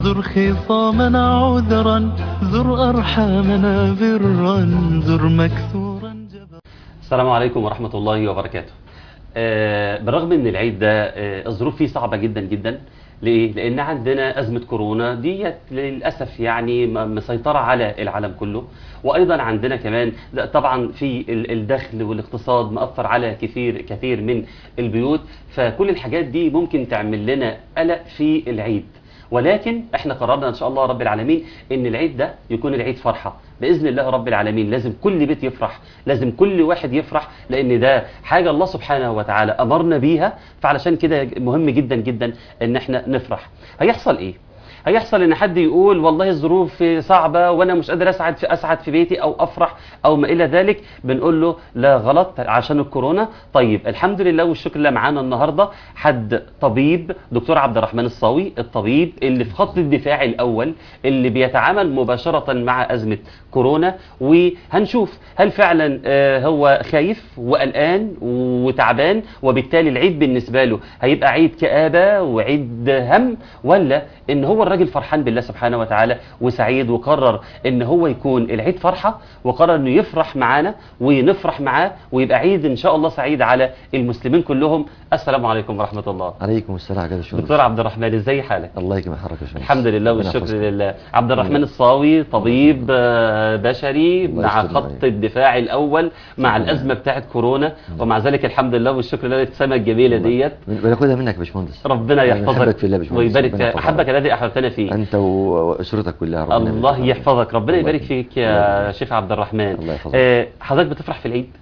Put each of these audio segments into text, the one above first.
زر خصامنا عذرا زر أرحامنا برا زر مكسورا جبرا السلام عليكم ورحمة الله وبركاته آه، بالرغم ان العيد ده آه، الظروف فيه صعبة جدا جدا ليه؟ لان عندنا ازمة كورونا ديت للاسف يعني م- مسيطرة على العالم كله وايضا عندنا كمان ده طبعا في ال- الدخل والاقتصاد مأثر على كثير كثير من البيوت فكل الحاجات دي ممكن تعمل لنا قلق في العيد ولكن احنا قررنا ان شاء الله رب العالمين ان العيد ده يكون العيد فرحة باذن الله رب العالمين لازم كل بيت يفرح لازم كل واحد يفرح لان ده حاجة الله سبحانه وتعالى امرنا بيها فعلشان كده مهم جدا جدا ان احنا نفرح هيحصل ايه هيحصل ان حد يقول والله الظروف صعبة وانا مش قادر اسعد في اسعد في بيتي او افرح او ما الى ذلك بنقول له لا غلط عشان الكورونا طيب الحمد لله والشكر لله معانا النهارده حد طبيب دكتور عبد الرحمن الصاوي الطبيب اللي في خط الدفاع الاول اللي بيتعامل مباشرة مع ازمة كورونا وهنشوف هل فعلا آه، هو خايف وقلقان وتعبان وبالتالي العيد بالنسبة له هيبقى عيد كآبة وعيد هم ولا ان هو الراجل فرحان بالله سبحانه وتعالى وسعيد وقرر ان هو يكون العيد فرحة وقرر انه يفرح معانا ونفرح معاه ويبقى عيد ان شاء الله سعيد على المسلمين كلهم السلام عليكم ورحمة الله عليكم السلام عليكم شو دكتور عبد الرحمن ازاي حالك الله يكرم حضرتك يا باشمهندس. الحمد لله ربنا والشكر يحفظك. لله عبد الرحمن الصاوي طبيب آه، بشري الله مع يستر خط عليك. الدفاع الاول مع الله الازمه بتاعه كورونا ومع ذلك الحمد لله والشكر لله الابتسامه الجميله ديت بناخدها منك يا باشمهندس ربنا أنا بحبك يحفظك في الله يا باشمهندس. ويبارك ربنا في يحفظك. احبك الذي احببتنا فيه انت و- واسرتك كلها ربنا الله يبارك يحفظك ربنا الله يبارك يبارك. فيك الله يا يبارك. شيخ عبد الرحمن الله يحفظك. آه، حضرتك بتفرح في العيد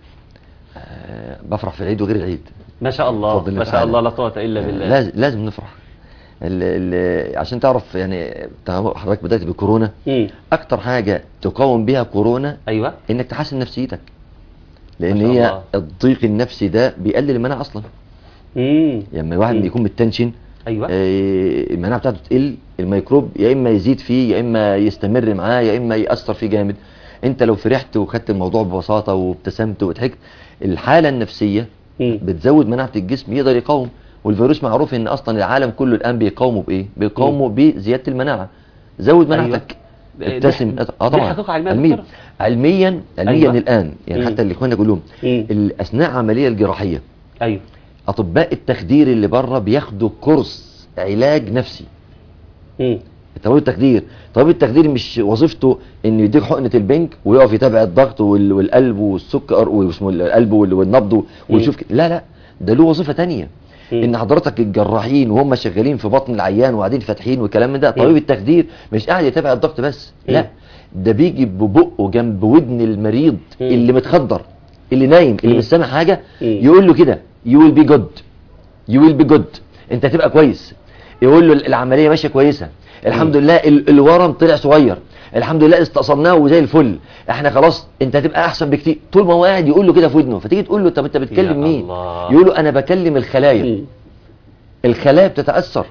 آه، بفرح في العيد وغير العيد ما شاء الله بفضل ما شاء تعالى. الله لا قوه الا بالله لازم لازم نفرح ال ال عشان تعرف يعني تعرف حضرتك بدأت بكورونا مم. اكتر حاجة تقاوم بيها كورونا ايوه انك تحسن نفسيتك ما لان شاء هي الله. الضيق النفسي ده بيقلل المناعة اصلا مم. لما الواحد مم. بيكون متنشن ايوه آه، المناعه بتاعته تقل الميكروب يا اما يزيد فيه يا اما يستمر معاه يا اما ياثر فيه جامد انت لو فرحت وخدت الموضوع ببساطه وابتسمت وضحكت الحاله النفسيه مم. بتزود مناعه الجسم يقدر يقاوم والفيروس معروف ان اصلا العالم كله الان بيقاومه بايه بيقاومه بزياده المناعه زود أيوة. مناعتك دي- ابتسم دي اه طبعا حقيقة علمية يا علميا دكتور؟ علميا علميا أيوة. الان يعني مم. حتى الاخوان كلهم مم. ال- اثناء عمليه الجراحيه ايوه اطباء التخدير اللي بره بياخدوا كورس علاج نفسي مم. طبيب التخدير طبيب التخدير مش وظيفته انه يديك حقنه البنك ويقف يتابع الضغط وال- والقلب والسكر واسمه القلب وال- والنبض ويشوف ك- لا لا ده له وظيفه تانية مم. ان حضرتك الجراحين وهم شغالين في بطن العيان وقاعدين فاتحين والكلام من ده طبيب التخدير مش قاعد يتابع الضغط بس مم. لا ده بيجي ببقه جنب ودن المريض مم. اللي متخدر اللي نايم اللي مم. مش سامع حاجه مم. يقول له كده يو ويل بي جود يو ويل بي جود انت هتبقى كويس يقول له العمليه ماشيه كويسه الحمد لله ال- الورم طلع صغير الحمد لله استأصلناه وزي الفل احنا خلاص انت هتبقى احسن بكتير طول ما هو قاعد يقول له كده في ودنه فتيجي تقول له طب انت يا بتكلم مين الله. يقول له انا بكلم الخلايا مم. الخلايا بتتأثر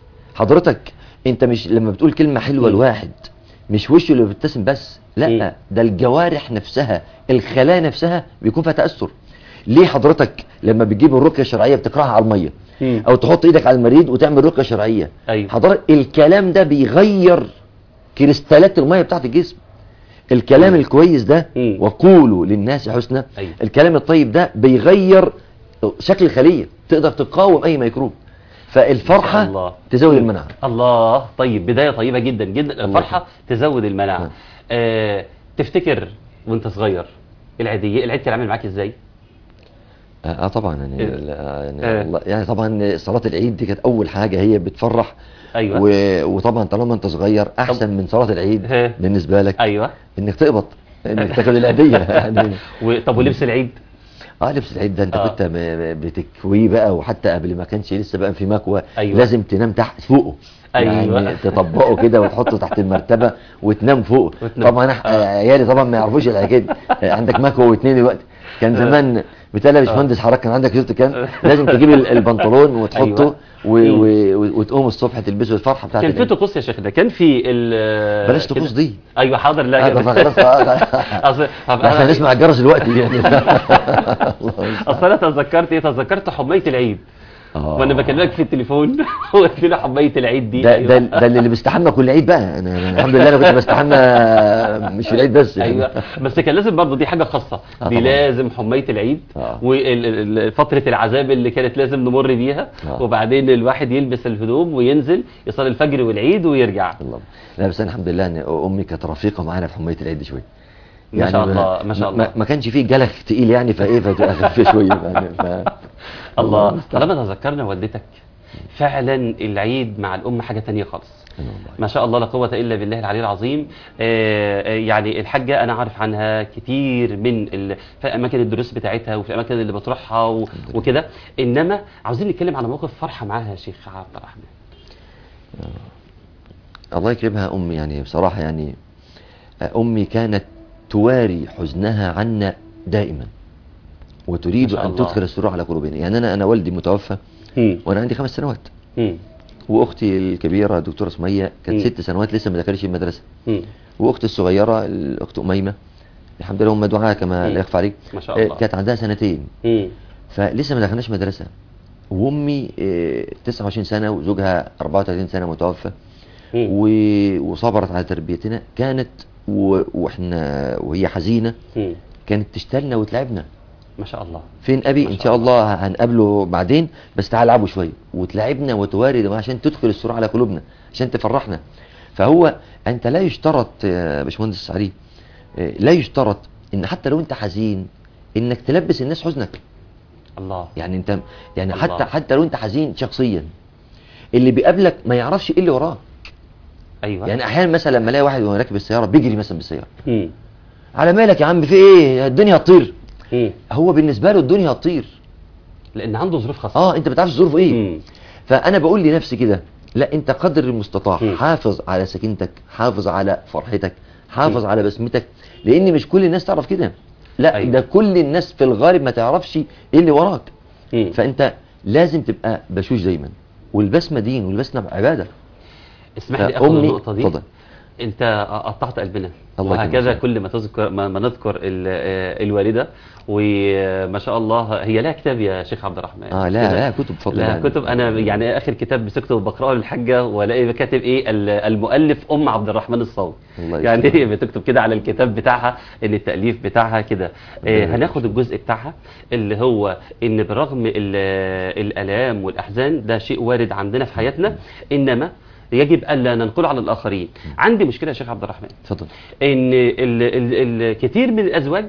حضرتك انت مش لما بتقول كلمة حلوة مم. لواحد مش وشه اللي بيبتسم بس مم. لا ده الجوارح نفسها الخلايا نفسها بيكون فيها تأثر ليه حضرتك لما بتجيب الرقية الشرعية بتقراها على المية مم. او تحط ايدك على المريض وتعمل رقية شرعية أيوة. حضرتك الكلام ده بيغير كريستالات المية بتاعت الجسم الكلام مم. الكويس ده مم. وقولوا للناس حسنى أيوة. الكلام الطيب ده بيغير شكل الخلية تقدر تقاوم اي ميكروب فالفرحة الله. تزود مم. المناعة الله طيب بداية طيبة جدا جدا الفرحة تزود المناعة نعم. آه تفتكر وانت صغير العيدية العيد كان عامل معاك ازاي؟ اه طبعا يعني, إيه. لا، يعني, إيه. والله- يعني طبعا صلاة العيد دي كانت اول حاجة هي بتفرح أيوة. و... وطبعا طالما انت صغير احسن من صلاة العيد إيه. بالنسبة لك ايوه انك تقبض انك تاخد الهدية يعني و... طب ولبس العيد؟ اه لبس العيد ده انت آه. كنت م- م- بتكويه بقى وحتى قبل ما كانش لسه بقى في مكوى أيوة. لازم تنام تحت فوقه أيوة. يعني تطبقه كده وتحطه تحت المرتبة وتنام فوقه وتنام. طبعا انا آه. عيالي طبعا ما يعرفوش الحكايه دي عندك مكوى واثنين دلوقتي كان زمان بتلاقي يا باشمهندس حضرتك كان عندك شفت كان لازم تجيب ال- البنطلون وتحطه أيوة. و... و... و... وتقوم الصبح تلبسه الفرحه بتاعت كان في العيد. طقوس يا شيخ ده كان في ال بلاش كده- طقوس دي ايوه حاضر لا آه، جدا. طب خلاص آه، أصل- طب احنا أنا- نسمع الجرس دلوقتي يعني الله اصل انا تذكرت ايه تذكرت حمية العيد آه. وانا بكلمك في التليفون وقلت له حبايه العيد دي ده أيوة. ده ده اللي بيستحمى كل عيد بقى انا أنا الحمد لله انا كنت بستحمى مش في العيد بس يعني. ايوه بس كان لازم برضه دي حاجه خاصه آه دي طبعاً. لازم حمايه العيد آه. وفتره العذاب اللي كانت لازم نمر بيها آه. وبعدين الواحد يلبس الهدوم وينزل يصلي الفجر والعيد ويرجع الله لا بس انا الحمد لله ان امي كانت رفيقه معانا في حمايه العيد شويه ما شاء الله، ما شاء الله. ما, ما كانش فيه جلخ تقيل يعني فايه فتبقى خفيفه شويه يعني ف... الله المستعان. طالما تذكرنا والدتك فعلا العيد مع الام حاجه تانية خالص والله. ما شاء الله لا قوة إلا بالله العلي العظيم آه، آه، يعني الحاجة أنا عارف عنها كتير من ال... في أماكن الدروس بتاعتها وفي الأماكن اللي بتروحها و... وكده إنما عاوزين نتكلم على موقف فرحة معاها يا شيخ عبد الرحمن الله يكرمها امي يعني بصراحه يعني امي كانت تواري حزنها عنا دائما وتريد ما شاء ان الله. تدخل السرور على قلوبنا يعني انا انا والدي متوفى مم. وانا عندي خمس سنوات مم. واختي الكبيره دكتوره سميه كانت مم. ست سنوات لسه ما دخلتش المدرسه مم. واختي الصغيره الاخت اميمه الحمد لله هم دعاء كما مم. لا يخفى عليك ما شاء الله. آه، كانت عندها سنتين مم. فلسه ما دخلناش مدرسه وامي آه، 29 سنه وزوجها 34 سنه متوفى مم. و- وصبرت على تربيتنا كانت و- واحنا وهي حزينه مم. كانت تشتغلنا وتلعبنا ما شاء الله فين ابي ما ان شاء شاء الله هنقابله بعدين بس تعال العبوا شويه وتلعبنا وتوارد عشان تدخل السرور على قلوبنا عشان تفرحنا فهو انت لا يشترط يا باشمهندس علي آه، لا يشترط ان حتى لو انت حزين انك تلبس الناس حزنك الله يعني انت يعني الله. حتى حتى لو انت حزين شخصيا اللي بيقابلك ما يعرفش ايه اللي وراه أيوه يعني احيانا مثلا لما الاقي واحد وهو راكب السياره بيجري مثلا بالسياره مم. على مالك يا عم في ايه الدنيا هتطير مم. هو بالنسبه له الدنيا هتطير لأن عنده ظروف خاصة اه انت ما تعرفش ظروفه ايه مم. فانا بقول لنفسي كده لا انت قدر المستطاع مم. حافظ على سكينتك حافظ على فرحتك حافظ مم. على بسمتك لان مش كل الناس تعرف كده لا أيوة. ده كل الناس في الغالب ما تعرفش ايه اللي وراك مم. فانت لازم تبقى بشوش دايما والبسمه دين والبسمه عباده اسمح لي اخد فأمي- النقطة دي اتفضل. انت قطعت قلبنا الله وهكذا يكرمك. كل ما تذكر ما, ما نذكر ال- آه، الوالدة وما شاء الله هي لها كتاب يا شيخ عبد الرحمن اه لا كده. لا كتب بفضل لها الله كتب انا يعني اخر كتاب مسكته بقراه للحاجه والاقي كاتب ايه ال- المؤلف ام عبد الرحمن الصاوي الله يعني يسلمك. هي بتكتب كده على الكتاب بتاعها ان التاليف بتاعها كده ربنا آه يبارك هناخد الجزء بتاعها اللي هو ان برغم ال- الالام والاحزان ده شيء وارد عندنا في حياتنا انما يجب الا ننقله على الاخرين عندي مشكله يا شيخ عبد الرحمن اتفضل ان ال ال الكثير من الازواج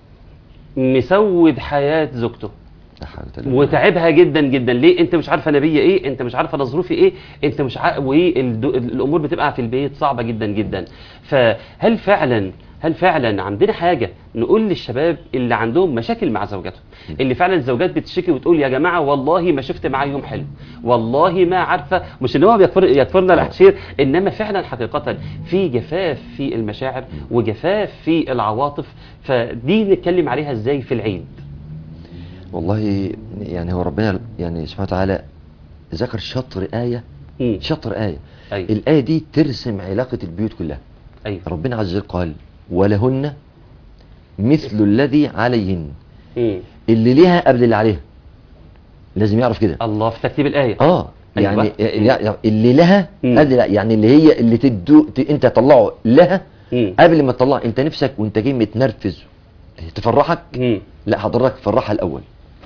مسود حياه زوجته لا حول ولا قوة. وتعبها جدا جدا ليه انت مش عارفه انا بيا ايه انت مش عارفه انا ظروفي ايه انت مش عارف والامور بتبقى في البيت صعبه جدا جدا فهل فعلا هل فعلا عندنا حاجه نقول للشباب اللي عندهم مشاكل مع زوجاتهم اللي فعلا الزوجات بتشتكي وتقول يا جماعه والله ما شفت معاه يوم حلو والله ما عارفه مش ان هو بيكفر يكفرنا العشير انما فعلا حقيقه في جفاف في المشاعر وجفاف في العواطف فدي نتكلم عليها ازاي في العيد والله يعني هو ربنا يعني سبحانه وتعالى ذكر شطر آية مم. شطر آية أيوة. الآية دي ترسم علاقة البيوت كلها ايوه ربنا عز وجل قال ولهن مثل الذي عليهن مم. اللي ليها قبل اللي عليها لازم يعرف كده الله في ترتيب الآية اه أيوة. يعني يعني اللي لها مم. قبل لا يعني اللي هي اللي تدو ت- انت تطلعه لها مم. قبل ما تطلع انت نفسك وانت جاي متنرفز تفرحك مم. لا حضرتك فرحها الاول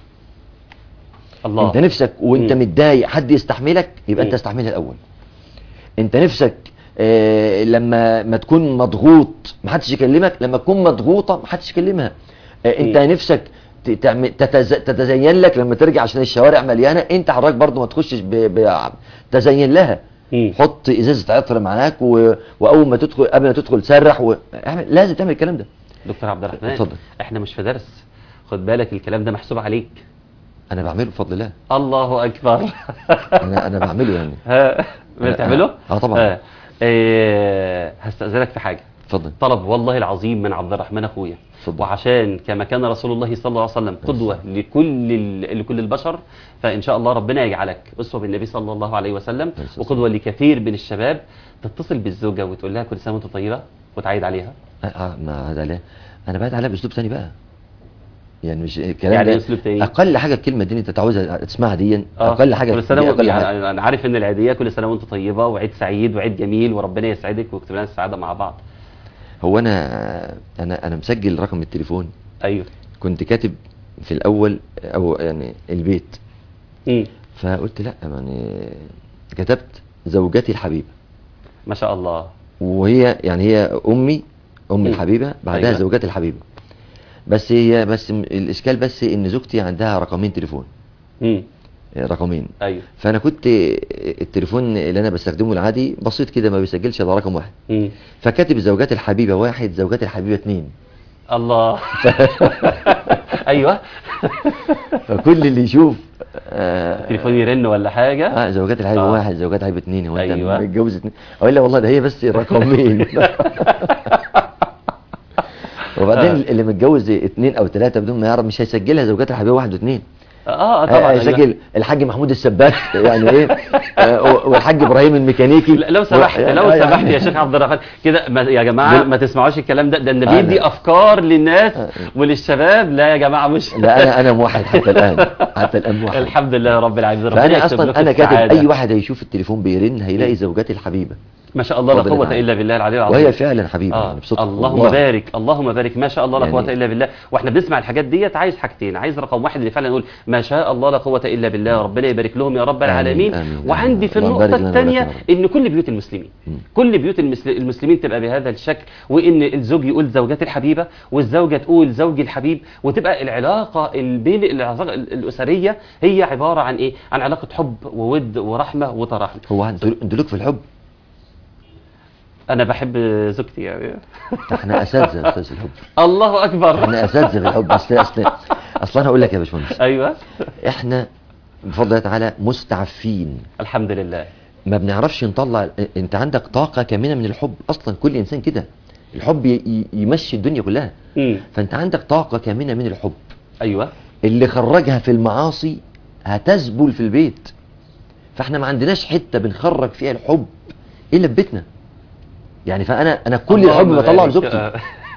الله انت نفسك وانت مم. متضايق حد يستحملك يبقى انت مم. استحملها الاول انت نفسك آه لما ما تكون مضغوط ما حدش يكلمك لما تكون مضغوطه ما حدش يكلمها آه انت مم. نفسك ت- تعمل تتز... تتزين لك لما ترجع عشان الشوارع مليانه انت حضرتك برضو ما تخشش ب... ب... تزين لها مم. حط ازازه عطر معاك و... واول ما تدخل قبل ما تدخل سرح و... اعمل... لازم تعمل الكلام ده دكتور عبد الرحمن اتفضل. احنا مش في درس خد بالك الكلام ده محسوب عليك انا بعمله بفضل الله الله اكبر انا انا بعمله يعني ها بتعمله اه طبعا. ها. إيه هستأذنك في حاجة اتفضل طلب والله العظيم من عبد الرحمن اخويا اتفضل. وعشان كما كان رسول الله صلى الله عليه وسلم قدوة لكل ال- لكل البشر فإن شاء الله ربنا يجعلك أسوة بالنبي صلى الله عليه وسلم عليه الصلاة وقدوة لكثير من الشباب تتصل بالزوجة وتقول لها كل سنة وانت طيبة وتعيد عليها آه، آه، ما هذا لا انا بعد عليها باسلوب ثاني بقى يعني مش الكلام يعني ده أسلوب تاني. اقل حاجه الكلمه دي انت تعوزها تسمعها دي آه. اقل حاجه كل سنه دي و... أقل حاجة. يعني انا عارف ان العيديه كل سنه وانت طيبه وعيد سعيد وعيد جميل وربنا يسعدك ويكتب لنا السعاده مع بعض هو انا انا انا مسجل رقم التليفون ايوه كنت كاتب في الاول او يعني البيت مم. فقلت لا يعني كتبت زوجتي الحبيبه ما شاء الله وهي يعني هي امي ام مم. الحبيبه بعدها أيوة. زوجتي الحبيبه بس هي بس م- الاشكال بس ان زوجتي عندها رقمين تليفون مم. رقمين ايوه فانا كنت التليفون اللي انا بستخدمه العادي بسيط كده ما بيسجلش الا رقم واحد مم. فكاتب زوجات الحبيبه واحد زوجات الحبيبه اتنين الله ايوه فكل اللي يشوف آه تليفون يرن ولا حاجه اه زوجات الحبيبه آه. واحد زوجات الحبيبه اتنين هو انت أيوة. متجوز اتنين اقول لا والله ده هي بس رقمين وبعدين آه. اللي متجوز اتنين او ثلاثه بدون ما يعرف مش هيسجلها زوجات الحبيبه واحد واثنين اه طبعا هيسجل الحاج محمود السباك يعني ايه آه، والحاج ابراهيم الميكانيكي لا، لو سمحت و- لو يعني- سمحت يا شيخ عبد الرحمن كده ما- يا جماعه دول- ما تسمعوش الكلام ده ده النبي آه، بيدي لا. افكار للناس آه. وللشباب لا يا جماعه مش لا انا انا موحد حتى الان حتى الان موحد الحمد لله رب العالمين ربنا فانا يكتب لكم اصلا انا كاتب السعادة. اي واحد هيشوف التليفون بيرن هيلاقي زوجاتي الحبيبه ما شاء الله لا ربنا قوه يعين. الا بالله العلي العظيم وهي فعلا حبيبه آه. يعني بصدق اللهم والله. بارك اللهم بارك ما شاء الله لا يعني- قوه الا بالله واحنا بنسمع الحاجات ديت عايز حاجتين عايز رقم واحد اللي فعلا نقول ما شاء الله لا قوه الا بالله ربنا يبارك لهم يا رب آمين، العالمين آمين، وعندي آمين. في اللهم النقطه بارك لنا الثانيه ولك يا رب. ان كل بيوت المسلمين مم. كل بيوت المسل- المسلمين تبقى بهذا الشكل وان الزوج يقول زوجتي الحبيبه والزوجه تقول زوجي الحبيب وتبقى العلاقه ال- بين العلاقة ال- الاسريه هي عباره عن ايه عن علاقه حب وود ورحمه وتراحم هو انتوا انتوا لكم في الحب انا بحب زوجتي يعني احنا اساتذه يا استاذ في الحب الله اكبر احنا اساتذه في الحب اصل اصل اصل انا هقول لك يا باشمهندس ايوه احنا بفضل الله تعالى مستعفين الحمد لله ما بنعرفش نطلع انت عندك طاقه كامنه من الحب اصلا كل انسان كده الحب ي- ي- يمشي الدنيا كلها امم فانت عندك طاقه كامنه من الحب ايوه اللي خرجها في المعاصي هتذبل في البيت فاحنا ما عندناش حته بنخرج فيها الحب الا في بيتنا يعني فانا انا كل اللهم الحب بطلعه بارك. لزوجتي آه.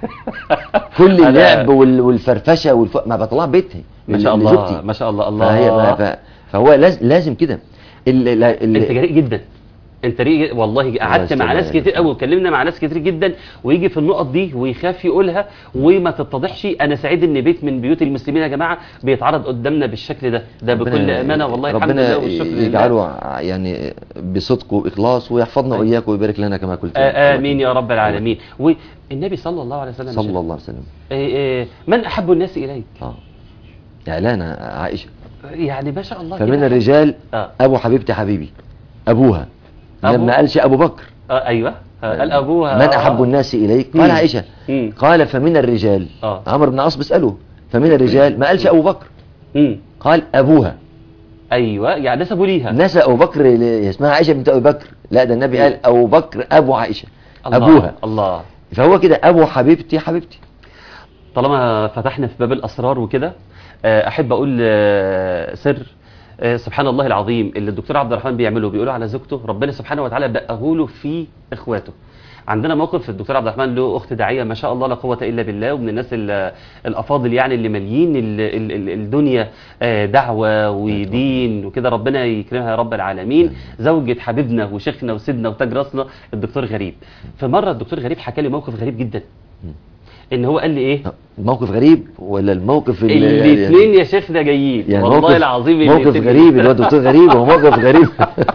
كل أنا- اللعب وال- والفرفشه والف... ما بطلع بيتي ما شاء الله لزوجتي. ما شاء الله الله فهي ما ف... فهو لاز... لازم كده ال... ال... ال... انت جريء جدا انت ريء والله قعدت مع يسلمك. ناس كتير قوي واتكلمنا مع ناس كتير جدا ويجي في النقط دي ويخاف يقولها وما تتضحش انا سعيد ان بيت من بيوت المسلمين يا جماعه بيتعرض قدامنا بالشكل ده ده بكل ربنا- امانه والله الحمد ربنا لله والشكر لله يجعله ع- يعني بصدق واخلاص ويحفظنا أيوة. واياك ويبارك لنا كما قلت آه امين يا رب العالمين والنبي صلى الله عليه وسلم صلى الله عليه وسلم آه آه من احب الناس اليك اه اعلان عائشه يعني ما شاء الله فمن كده. الرجال آه. ابو حبيبتي حبيبي ابوها أبو- لما قالش ابو بكر آه ايوه آه قال ابوها من آه. احب الناس اليك قال مم. عائشه مم. قال فمن الرجال آه. عمرو بن العاص بيساله فمن الرجال ما قالش ابو بكر مم. قال ابوها ايوه يعني نسبوا ليها نسى ابو بكر ل- اسمها عائشه بنت ابي بكر لا ده النبي قال ابو بكر ابو عائشه الله ابوها الله فهو كده ابو حبيبتي حبيبتي طالما فتحنا في باب الاسرار وكده آه، احب اقول آه، سر آه، سبحان الله العظيم اللي الدكتور عبد الرحمن بيعمله بيقوله على زوجته ربنا سبحانه وتعالى بقاه له في اخواته عندنا موقف الدكتور عبد الرحمن له اخت داعيه ما شاء الله لا قوه الا بالله ومن الناس ال- الافاضل يعني اللي ماليين ال- ال- ال- الدنيا آه، دعوه ودين وكده ربنا يكرمها يا رب العالمين زوجة حبيبنا وشيخنا وسيدنا وتاج راسنا الدكتور غريب فمره الدكتور غريب حكى لي موقف غريب جدا ان هو قال لي ايه موقف غريب ولا الموقف اللي الاثنين يا شيخ ده جايين يعني والله موقف العظيم موقف الاتنين. غريب اللي هو الدكتور غريب هو موقف غريب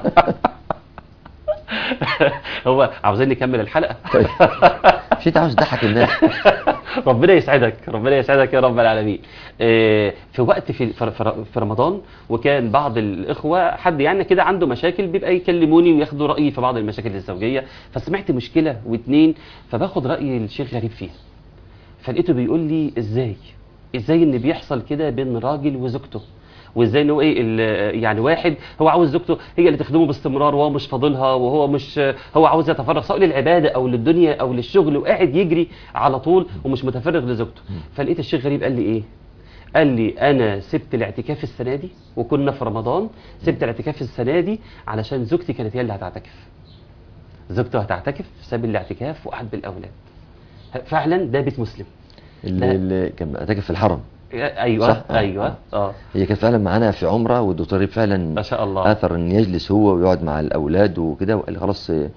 هو عاوزين نكمل الحلقه طيب مش انت عاوز تضحك الناس ربنا يسعدك ربنا يسعدك يا رب العالمين آه، في وقت في في- في في رمضان وكان بعض الاخوه حد يعني كده عنده مشاكل بيبقى يكلموني وياخدوا رايي في بعض المشاكل الزوجيه فسمعت مشكله واتنين فباخد راي الشيخ غريب فيها فلقيته بيقول لي ازاي ازاي ان بيحصل كده بين راجل وزوجته وازاي ان هو ايه ال- يعني واحد هو عاوز زوجته هي اللي تخدمه باستمرار وهو مش فاضلها وهو مش هو عاوز يتفرغ سواء للعباده او للدنيا او للشغل وقاعد يجري على طول ومش متفرغ لزوجته فلقيت الشيخ غريب قال لي ايه قال لي انا سبت الاعتكاف السنه دي وكنا في رمضان سبت الاعتكاف السنه دي علشان زوجتي كانت هي اللي هتعتكف زوجته هتعتكف ساب الاعتكاف وقعد بالاولاد فعلا ده بيت مسلم اللي, اللي كان بيعتكف في الحرم ايوه صح؟ آه، ايوه آه. اه هي كانت فعلا معانا في عمره والدكتور غريب فعلا ما شاء الله اثر ان يجلس هو ويقعد مع الاولاد وكده وقال لي خلاص آه،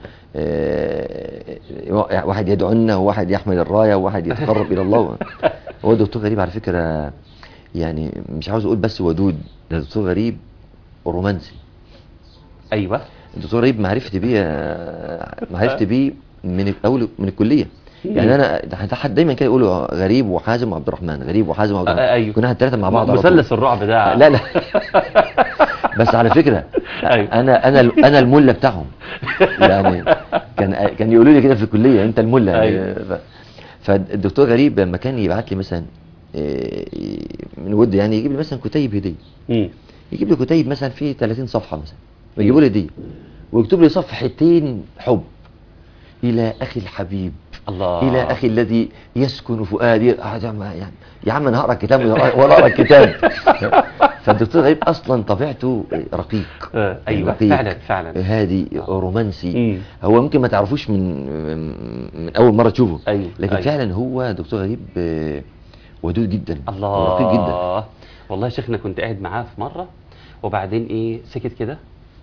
آه، واحد يدعو لنا وواحد يحمل الرايه وواحد يتقرب الى الله هو الدكتور غريب على فكره يعني مش عاوز اقول بس ودود ده الدكتور غريب رومانسي ايوه الدكتور غريب معرفتي بيه آه، معرفتي بيه من اول من الكليه يعني انا ده حد دايما كده يقولوا غريب وحازم وعبد الرحمن غريب وحازم وعبد الرحمن آه، أيوه. كنا احنا الثلاثه مع بعض على طول. مثلث الرعب ده لا لا بس على فكره أيوه. انا انا انا المله بتاعهم يعني كان كان يقولوا لي كده في الكليه انت المله يعني أيوه. ف- فالدكتور غريب لما كان يبعت لي مثلا إيه، من ود يعني يجيب لي مثلا كتيب هديه مم. يجيب لي كتيب مثلا فيه 30 صفحه مثلا ويجيبوا لي هديه ويكتب لي صفحتين حب الى اخي الحبيب الله الى اخي الذي يسكن فؤادي آه يا عم يعني يا عم انا هقرا الكتاب ولا ولا اقرا الكتاب فالدكتور غريب اصلا طبيعته رقيق آه، أيوة، رقيق، فعلا، فعلا. هادي رومانسي مم. هو ممكن ما تعرفوش من من اول مره تشوفه أيوة، لكن أيوة. فعلا هو دكتور غريب آه، ودود جدا الله ورقيق جدا والله يا شيخنا كنت قاعد معاه في مره وبعدين ايه سكت كده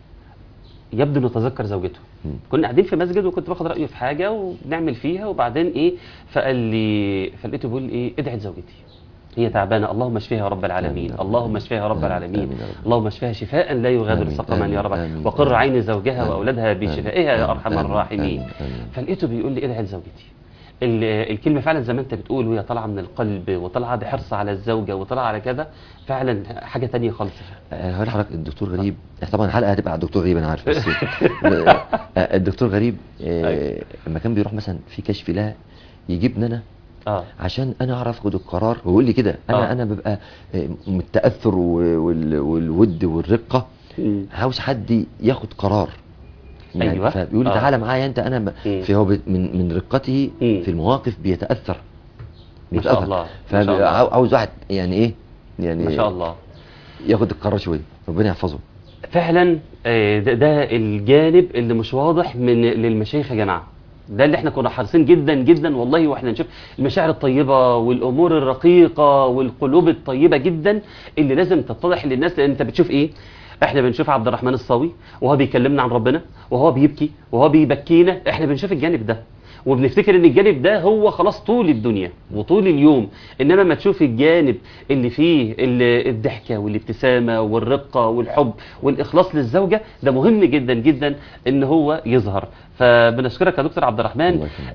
يبدو انه تذكر زوجته مم. كنا قاعدين في مسجد وكنت باخد رايه في حاجه وبنعمل فيها وبعدين ايه فقال لي فلقيته بيقول ايه ادعي لزوجتي هي تعبانه اللهم اشفيها يا رب العالمين آمين. اللهم اشفيها يا رب آمين. العالمين آمين يا رب. اللهم اشفيها شفاء لا يغادر آمين. سقما يا رب آمين. وقر آمين. عين زوجها آمين. واولادها آمين. بشفائها يا آمين. ارحم آمين. الراحمين آمين. آمين. فلقيته بيقول لي ادعي لزوجتي ال- الكلمه فعلا زي ما انت بتقول وهي طالعه من القلب وطالعه بحرص على الزوجه وطالعه على كذا فعلا حاجه تانية خالص آه، هقول لحضرتك الدكتور غريب طبعا الحلقه هتبقى على الدكتور غريب انا عارف بس آه، الدكتور غريب آه، أيوة. لما كان بيروح مثلا في كشف لها يجيبني انا اه عشان انا اعرف اخد القرار ويقول لي كده انا آه. انا ببقى آه، من التاثر و- وال- والود والرقه مم. عاوز حد ياخد قرار يعني أيوة. فبيقول لي آه. تعالى معايا انت انا ب... مم. فهو ب... من من رقته مم. في المواقف بيتاثر ما شاء الله. ما شاء الله. فعاوز واحد يعني ايه يعني ما شاء الله ياخد القرار شويه ربنا يحفظه فعلا آه، ده, ده الجانب اللي مش واضح من للمشايخ يا جماعه ده اللي احنا كنا حريصين جدا جدا والله واحنا نشوف المشاعر الطيبه والامور الرقيقه والقلوب الطيبه جدا اللي لازم تتضح للناس لان انت بتشوف ايه احنا بنشوف عبد الرحمن الصاوي وهو بيكلمنا عن ربنا وهو بيبكي وهو بيبكينا احنا بنشوف الجانب ده وبنفتكر ان الجانب ده هو خلاص طول الدنيا وطول اليوم انما ما تشوف الجانب اللي فيه ال- الضحكه والابتسامه والرقه والحب والاخلاص للزوجه ده مهم جدا جدا ان هو يظهر فبنشكرك يا دكتور عبد الرحمن الله يكرمك.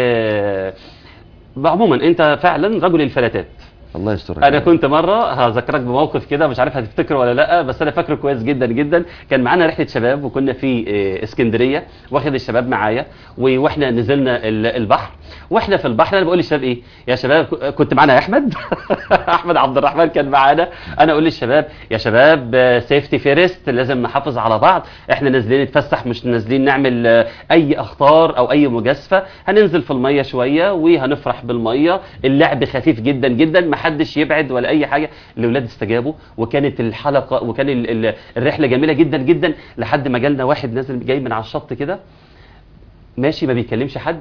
آه عموما انت فعلا رجل الفلاتات الله يسترك انا كنت مره هذكرك بموقف كده مش عارف هتفتكره ولا لا بس انا فاكره كويس جدا جدا كان معانا رحله شباب وكنا في آه، اسكندريه واخد الشباب معايا و- واحنا نزلنا ال- البحر واحنا في البحر انا بقول للشباب ايه يا شباب ك- كنت معانا يا احمد احمد عبد الرحمن كان معانا انا اقول للشباب يا شباب سيفتي فيرست لازم نحافظ على بعض احنا نازلين نتفسح مش نازلين نعمل آه، اي اخطار او اي مجازفه هننزل في الميه شويه وهنفرح بالميه اللعب خفيف جدا جدا محدش يبعد ولا اي حاجه الاولاد استجابوا وكانت الحلقه وكان ال- ال- الرحله جميله جدا جدا لحد ما جالنا واحد نازل جاي من على الشط كده ماشي ما بيكلمش حد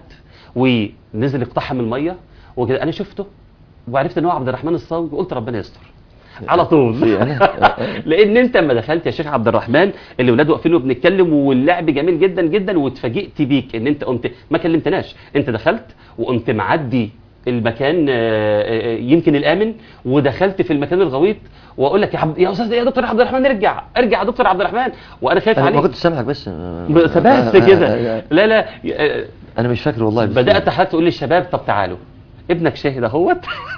ونزل اقتحم الميه وكده انا شفته وعرفت ان هو عبد الرحمن الصاوي وقلت ربنا يستر على طول في أنا؟ لان انت لما دخلت يا شيخ عبد الرحمن الاولاد واقفين وبنتكلم واللعب جميل جدا جدا واتفاجئت بيك ان انت قمت ما كلمتناش انت دخلت وقمت معدي المكان آه، آه، يمكن الامن ودخلت في المكان الغويط واقول لك يا عبد يا استاذ يا دكتور عبد الرحمن ارجع ارجع يا دكتور عبد الرحمن وانا خايف انا ما عليك كنتش سامعك بس بس بس كده لا لا آه، انا مش فاكر والله بس بدات حضرتك تقول للشباب طب تعالوا ابنك شاهد اهوت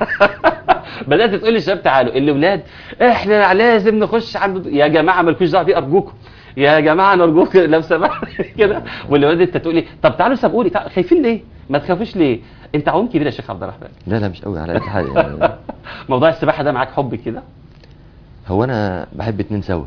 بدات تقول للشباب تعالوا الاولاد احنا لازم نخش عند يا جماعه مالكوش دعوه بيه ارجوكم يا جماعه نرجوك لو سمحت كده والاولاد انت تقول لي طب تعالوا سابقوني تعالوا. خايفين ليه ما تخافوش ليه انت عوم كبير يا شيخ عبد الرحمن لا لا مش قوي على قد حاجه يعني موضوع السباحه ده معاك حب كده هو انا بحب اتنين سوا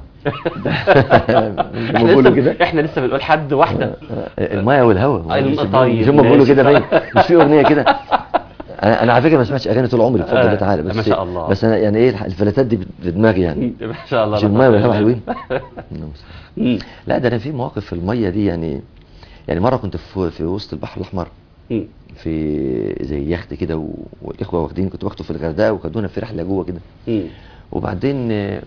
احنا بيقولوا لسه كده احنا لسه بنقول حد واحده المايه والهواء الم- مش- طيب، مش هم بيقولوا ماشي، كده طيب. باين مش في اغنيه كده انا انا على فكره ما سمعتش اغاني طول عمري بفضل آه، الله تعالى بس ما شاء الله. بس انا يعني ايه الفلاتات دي في دماغي يعني ما شاء الله مش لا المايه قوة والهواء إلا حلوين بالله. مم. لا ده انا في مواقف في الميه دي يعني يعني مره كنت في في وسط البحر الاحمر مم. في زي يخت كده و- والاخوه واخدين كنت واخده في الغردقه وخدونا في رحله جوه كده مم. وبعدين آه،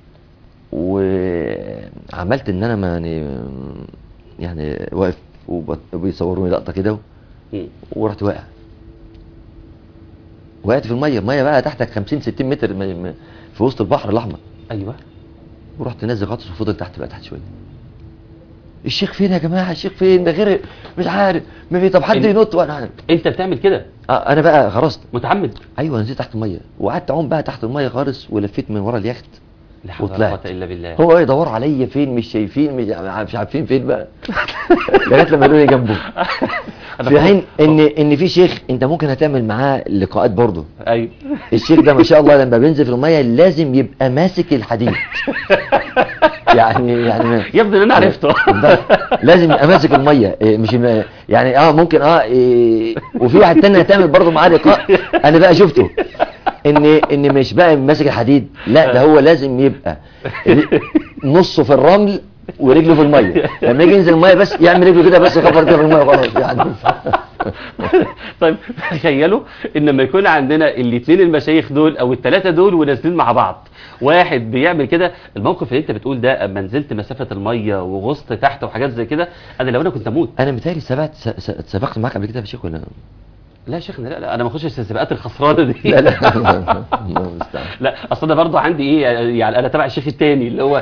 وعملت ان انا ما يعني يعني واقف وبت- وبيصوروني لقطه كده مم. ورحت واقع وقعت في الميه الميه بقى تحتك 50 60 متر م- م- في وسط البحر الاحمر ايوه ورحت نازل غطس وفضل تحت بقى تحت شويه الشيخ فين يا جماعه الشيخ فين ده غير مش عارف ما في طب حد إن- ينط وانا عارف. انت بتعمل كده آه انا بقى خرجت متعمد ايوه نزلت تحت الميه وقعدت اعوم بقى تحت الميه خالص ولفيت من ورا اليخت لا حول ولا وطلعت. قوه الا بالله هو ايه يدور عليا فين مش شايفين مش مش عارفين فين بقى لغايه لما قالوا لي جنبه أنا في حين خلاص. ان ان في شيخ انت ممكن هتعمل معاه لقاءات برضه ايوه الشيخ ده ما شاء الله لما بينزل في الميه لازم يبقى ماسك الحديد يعني يعني يبدو ان انا عرفته بالضبط. لازم يبقى ماسك الميه إيه، مش م- يعني اه ممكن اه إيه، وفي واحد تاني هتعمل برضه معاه لقاء انا بقى شفته ان ان مش بقى ماسك الحديد لا ده هو لازم يبقى نصه في الرمل ورجله في الميه لما يجي ينزل الميه بس يعمل رجله كده بس يخبط كده في الميه خلاص يعني طيب تخيلوا ان لما يكون عندنا الاثنين المشايخ دول او الثلاثه دول ونازلين مع بعض واحد بيعمل كده الموقف اللي انت بتقول ده اما نزلت مسافه الميه وغصت تحت وحاجات زي كده انا لو انا كنت اموت انا متهيألي سبقت س- س- سبقت معاك قبل كده يا شيخ ولا لا يا شيخنا لا لا انا ما اخشش في السباقات الخسرانه دي لا لا الله المستعان. لا اصل انا برضه عندي ايه يعني انا تبع الشيخ التاني اللي هو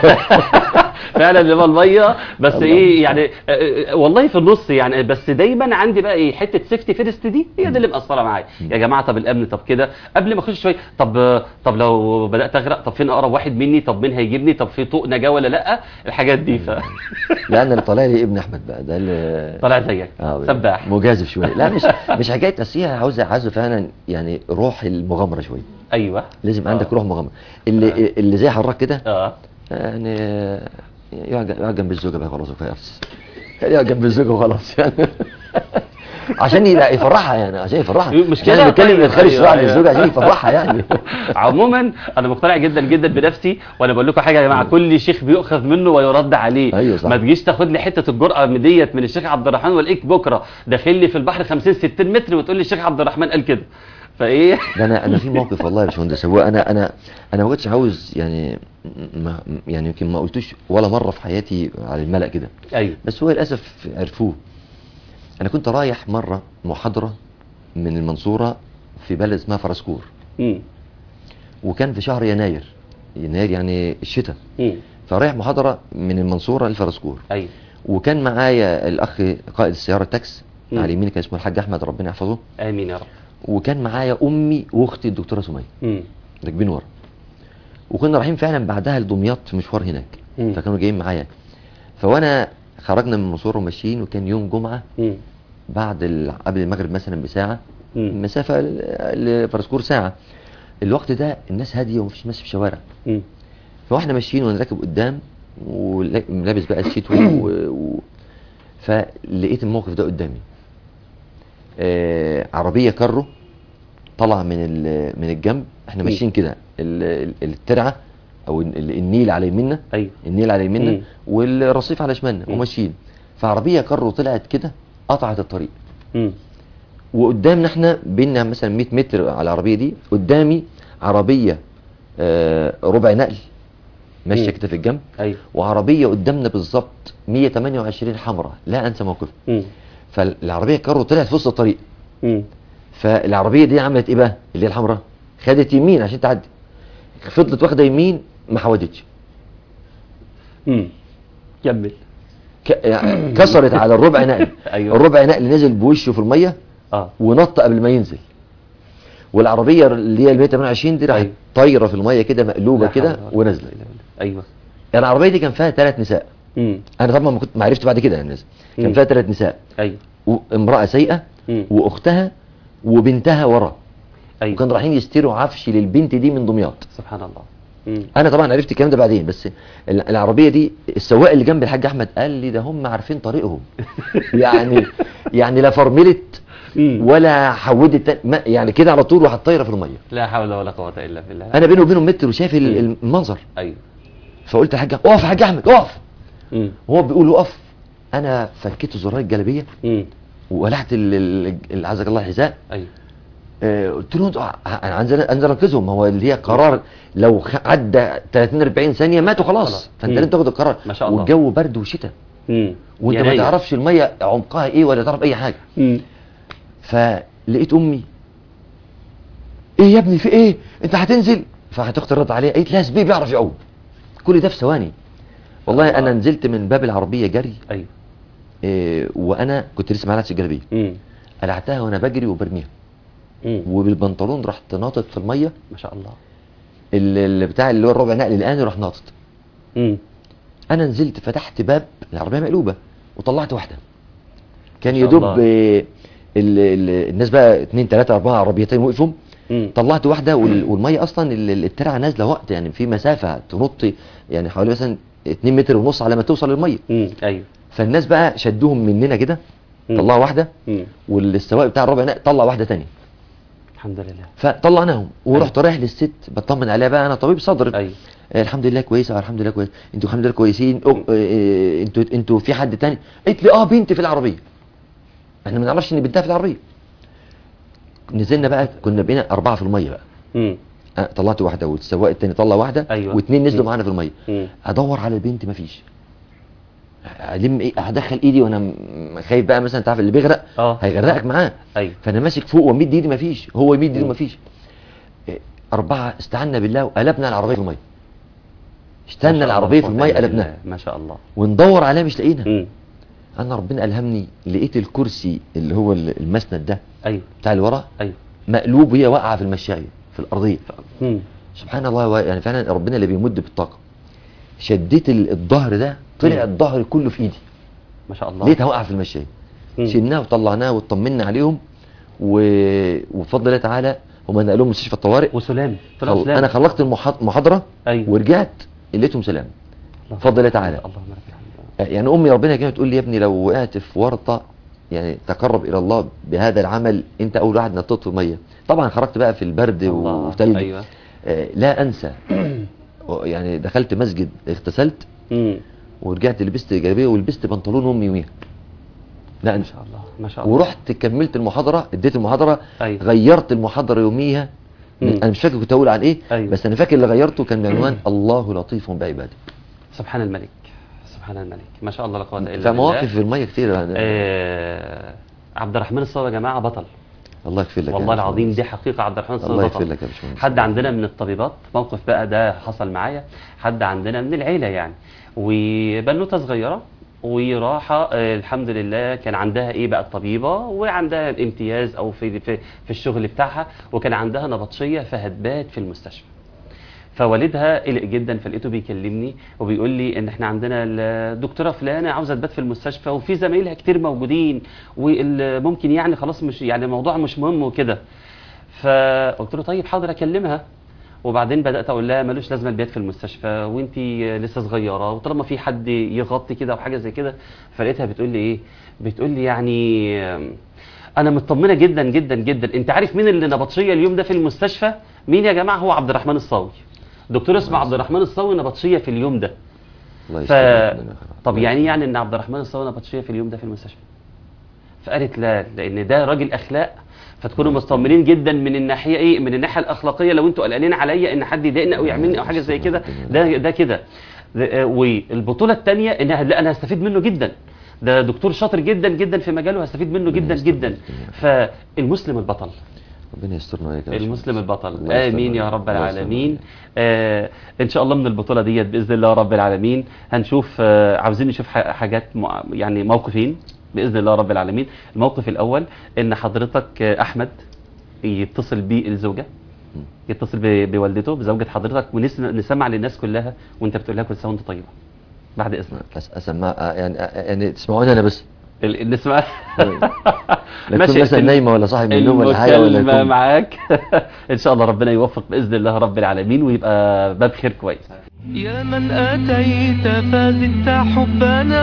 فعلا اللي هو الميه بس الله. ايه يعني آه، آه، والله في النص يعني بس دايما عندي بقى ايه حته سيفتي فيرست دي هي دي اللي مأثره معايا يا جماعه طب الامن طب كده قبل ما اخش شويه طب آه، طب لو بدات اغرق طب فين اقرب واحد مني طب مين هيجيبني طب في طوق نجاه ولا لا الحاجات دي ف لا انا اللي طالع لي ابن احمد بقى ده اللي طلع زيك آه، سباح مجازف شويه لا مش مش حكايه تسيها عاوز عاوز فعلا يعني روح المغامره شويه ايوه لازم عندك آه. روح مغامره اللي اللي زي حراك كده اه يعني يقعد يقعد جنب الزوجه بقى خلاص وكفايه خليه يقعد جنب الزوجه وخلاص يعني عشان يبقى يفرحها يعني عشان يفرحها مش عشان كده؟ بنتكلم طيب، ندخل أيوة، الشراع أيوة. للزوجه عشان يفرحها يعني عموما انا مقتنع جدا جدا بنفسي وانا بقول لكم حاجه يا جماعه كل شيخ بيؤخذ منه ويرد عليه أيوة صح. ما تجيش تاخد لي حته الجرأه من ديت من الشيخ عبد الرحمن والاقيك بكره داخل لي في البحر 50 60 متر وتقول لي الشيخ عبد الرحمن قال كده فايه ده انا انا في موقف والله يا باشمهندس هو انا انا انا ما كنتش عاوز يعني ما يعني يمكن ما قلتوش ولا مره في حياتي على الملأ كده ايوه بس هو للاسف عرفوه انا كنت رايح مره محاضره من المنصوره في بلد اسمها فرسكور امم وكان في شهر يناير يناير يعني الشتاء امم فرايح محاضره من المنصوره لفرسكور ايوه وكان معايا الاخ قائد السياره التاكس مم. على يميني كان اسمه الحاج احمد ربنا يحفظه امين يا رب وكان معايا امي واختي الدكتوره سميه امم راكبين ورا وكنا رايحين فعلا بعدها لدمياط في مشوار هناك مم. فكانوا جايين معايا فوانا خرجنا من المنصوره وماشيين وكان يوم جمعه امم بعد ال... قبل المغرب مثلا بساعه مم. مسافه ل- لفرسكور ساعه الوقت ده الناس هاديه ومفيش ناس في الشوارع امم فاحنا ماشيين وانا راكب قدام ولابس بقى الشيت و... و... فلقيت الموقف ده قدامي آه عربيه كارو طلع من ال... من الجنب احنا مم. ماشيين كده ال... ال- الترعه او ال- النيل على يميننا ايوه النيل على يميننا مم. والرصيف على شمالنا مم. وماشيين فعربيه كارو طلعت كده قطعت الطريق امم وقدامنا احنا بينا مثلا 100 متر على العربيه دي قدامي عربيه آه ربع نقل ماشيه مم. كده في الجنب ايوه وعربيه قدامنا بالظبط 128 حمراء لا انسى موقفها امم فالعربيه كارو طلعت في وسط الطريق امم فالعربيه دي عملت ايه بقى اللي هي الحمراء خدت يمين عشان تعدي فضلت واخده يمين ما حودتش امم كمل ك- يعني كسرت على الربع نقل أيوة. الربع نقل نزل بوشه في الميه اه ونط قبل ما ينزل والعربيه اللي هي ال 128 دي راحت أيوة. طايره في الميه كده مقلوبه لا حول كده ولا قوة ونازله إلا بالله. ايوه العربيه دي كان فيها ثلاث نساء امم انا طبعا ما كنت ما عرفت بعد كده الناس كان مم. فيها ثلاث نساء ايوه وامراه سيئه مم. واختها وبنتها ورا ايوه وكانوا رايحين يشتروا عفش للبنت دي من دمياط سبحان الله امم انا طبعا عرفت الكلام ده بعدين بس ال- العربيه دي السواق اللي جنب الحاج احمد قال لي ده هم عارفين طريقهم يعني يعني لا فرملت مم. ولا حودت تا- ما- يعني كده على طول راحت طايره في الميه لا حول ولا قوة إلا بالله انا بيني وبينهم متر وشايف ال- مم. المنظر أيوه فقلت للحاج أحمد، اقف يا حاج احمد اقف مم. وهو بيقول له اقف انا فكيت زرار الجلابيه مم. وولعت ال- ال- ال- عزك الله الحذاء ايوه آه، قلت له انتوا انا انزل انزل انقذهم هو اللي هي قرار لو خ- عدى 30 40 ثانيه ماتوا خلاص خلاص. فانت مم. لازم تاخد القرار ما شاء الله. والجو برد وشتاء امم وانت ما تعرفش الميه عمقها ايه ولا تعرف اي حاجه امم فلقيت امي ايه يا ابني في ايه انت هتنزل فهتختي رد عليها قالت لها سبيه بيعرف يعوم كل ده في ثواني والله انا نزلت من باب العربيه جري ايوه إيه وانا كنت لسه معلقه الجلابيه امم قلعتها وانا بجري وبرميها امم وبالبنطلون رحت ناطط في الميه ما شاء الله اللي اللي بتاع اللي هو الربع نقل الان راح ناطط امم انا نزلت فتحت باب العربيه مقلوبه وطلعت واحده كان ما شاء يدوب الله. آه، ال- ال- الناس بقى اتنين تلاته اربعه عربيتين وقفوا امم طلعت واحده وال- والميه اصلا ال- ال- الترعه نازله وقت يعني في مسافه تنط يعني حوالي مثلا 2 متر ونص على ما توصل للميه امم ايوه فالناس بقى شدوهم مننا كده مم. طلعوا واحده امم والسواق بتاع الربع نقل طلع واحده تانية الحمد لله فطلعناهم ورحت رايح للست بطمن عليها بقى انا طبيب صدر ايوه آه، الحمد لله كويسه آه، الحمد لله كويس انتوا الحمد لله كويسين أو- آه، آه، انتوا انتوا في حد تاني قالت لي اه بنتي في العربيه احنا ما نعرفش ان بنتها في العربيه نزلنا بقى كنا بقينا اربعه في الميه بقى امم آه، طلعت واحده والسواق التاني طلع واحده أيوة. واثنين نزلوا مم. معانا في الميه امم ادور على البنت مفيش الم ايه هدخل ايدي وانا م- خايف بقى مثلا تعرف اللي بيغرق اه هيغرقك معاه ايوه فانا ماسك فوق وامد ايدي مفيش هو يمد ايده مم. مفيش إيه، اربعه استعنا بالله وقلبنا العربيه في الميه ما استنى شاء الله، العربيه في قوة الميه إلا قلبناها بالله. ما شاء الله وندور عليها مش لاقينا امم انا ربنا الهمني لقيت الكرسي اللي هو ال- المسند ده ايوه بتاع اللي ورا ايوه مقلوب وهي واقعه في المشايه في الارضيه امم سبحان الله هو يعني فعلا ربنا اللي بيمد بالطاقه شديت ال- الظهر ده طلع مم. الظهر كله في ايدي ما شاء الله لقيتها واقعه في المشايه مم. شلناها وطلعناها واطمنا عليهم و... وبفضل الله تعالى هم نقلوهم مستشفى الطوارئ وسلام طلع خل... سلام انا خلصت المحاض- المحاضره ايوه ورجعت لقيتهم سلام الله. بفضل الله تعالى اللهم لك الحمد يعني امي ربنا كانت تقول لي يا ابني لو وقعت في ورطه يعني تقرب الى الله بهذا العمل انت اول واحد نطيت في الميه طبعا خرجت بقى في البرد الله. وثلج ايوه آه لا انسى يعني دخلت مسجد اغتسلت امم ورجعت لبست جلابيه ولبست بنطلون امي يوميها لا ما انسى شاء الله ما شاء الله ورحت كملت المحاضره اديت المحاضره أيوة. غيرت المحاضره يوميها مم. انا مش فاكر كنت اقول عن ايه أيوة. بس انا فاكر اللي غيرته كان بعنوان الله لطيف بعباده سبحان الملك سبحان الملك ما شاء الله لا قوه الا بالله فمواقف في الميه كتير يعني آه عبد الرحمن الصاوي يا جماعه بطل الله يغفر لك يا والله العظيم باشمهندس. دي حقيقه عبد الرحمن الصاوي الله بطل يغفر لك يا باشمهندس حد عندنا من الطبيبات موقف بقى ده حصل معايا حد عندنا من العيله يعني وبنوته صغيره وراحة آه، الحمد لله كان عندها ايه بقى الطبيبة وعندها الامتياز او في في, في الشغل بتاعها وكان عندها نبطشية فهتبات في المستشفى فوالدها قلق جدا فلقيته بيكلمني وبيقول لي ان احنا عندنا الدكتوره فلانه عاوزه تبات في المستشفى وفي زمايلها كتير موجودين وممكن يعني خلاص مش يعني الموضوع مش مهم وكده فقلت له طيب حاضر اكلمها وبعدين بدات اقول لها ملوش لازمه البيات في المستشفى وانت لسه صغيره وطالما في حد يغطي كده او حاجه زي كده فلقيتها بتقول لي ايه بتقول لي يعني انا مطمنه جدا جدا جدا انت عارف مين اللي نبطشيه اليوم ده في المستشفى مين يا جماعه هو عبد الرحمن الصاوي دكتور اسمه عبد الرحمن الصاوي نبطشيه في اليوم ده الله ف يستر ربنا. طب يعني يعني ان عبد الرحمن الصاوي نبطشيه في اليوم ده في المستشفى فقالت لا لان ده راجل اخلاق فتكونوا مطمنين جدا من الناحيه ايه من الناحيه الاخلاقيه لو انتوا قلقانين عليا ان حد يضايقني او يعملني او حاجه زي كده ده ده كده ده- آه، والبطوله الثانيه انها لا انا هستفيد منه جدا ده دكتور شاطر جدا جدا في مجاله هستفيد منه جدا جدا فالمسلم البطل ربنا يسترنا وياك يا باشمهندس. المسلم البطل الله يستر امين يا عليك. رب الله يستر العالمين عليك. آه ان شاء الله من البطوله ديت باذن الله رب العالمين هنشوف آه عاوزين نشوف ح- حاجات مع- يعني موقفين باذن الله رب العالمين الموقف الاول ان حضرتك آه احمد يتصل بالزوجه يتصل ب- بوالدته بزوجة حضرتك ونسمع للناس كلها وانت بتقول لها كل سنه وانت طيبه بعد اذنك أس- اسمع آه، يعني آه، يعني تسمعوني انا بس ال- ال- نسمع لا تكون مثلا نايمه ولا صاحي من النوم ولا حاجه ولا المكالمة يكون معاك ان شاء الله ربنا يوفق باذن الله رب العالمين ويبقى باب خير كويس يا من أتيت فزدت حبنا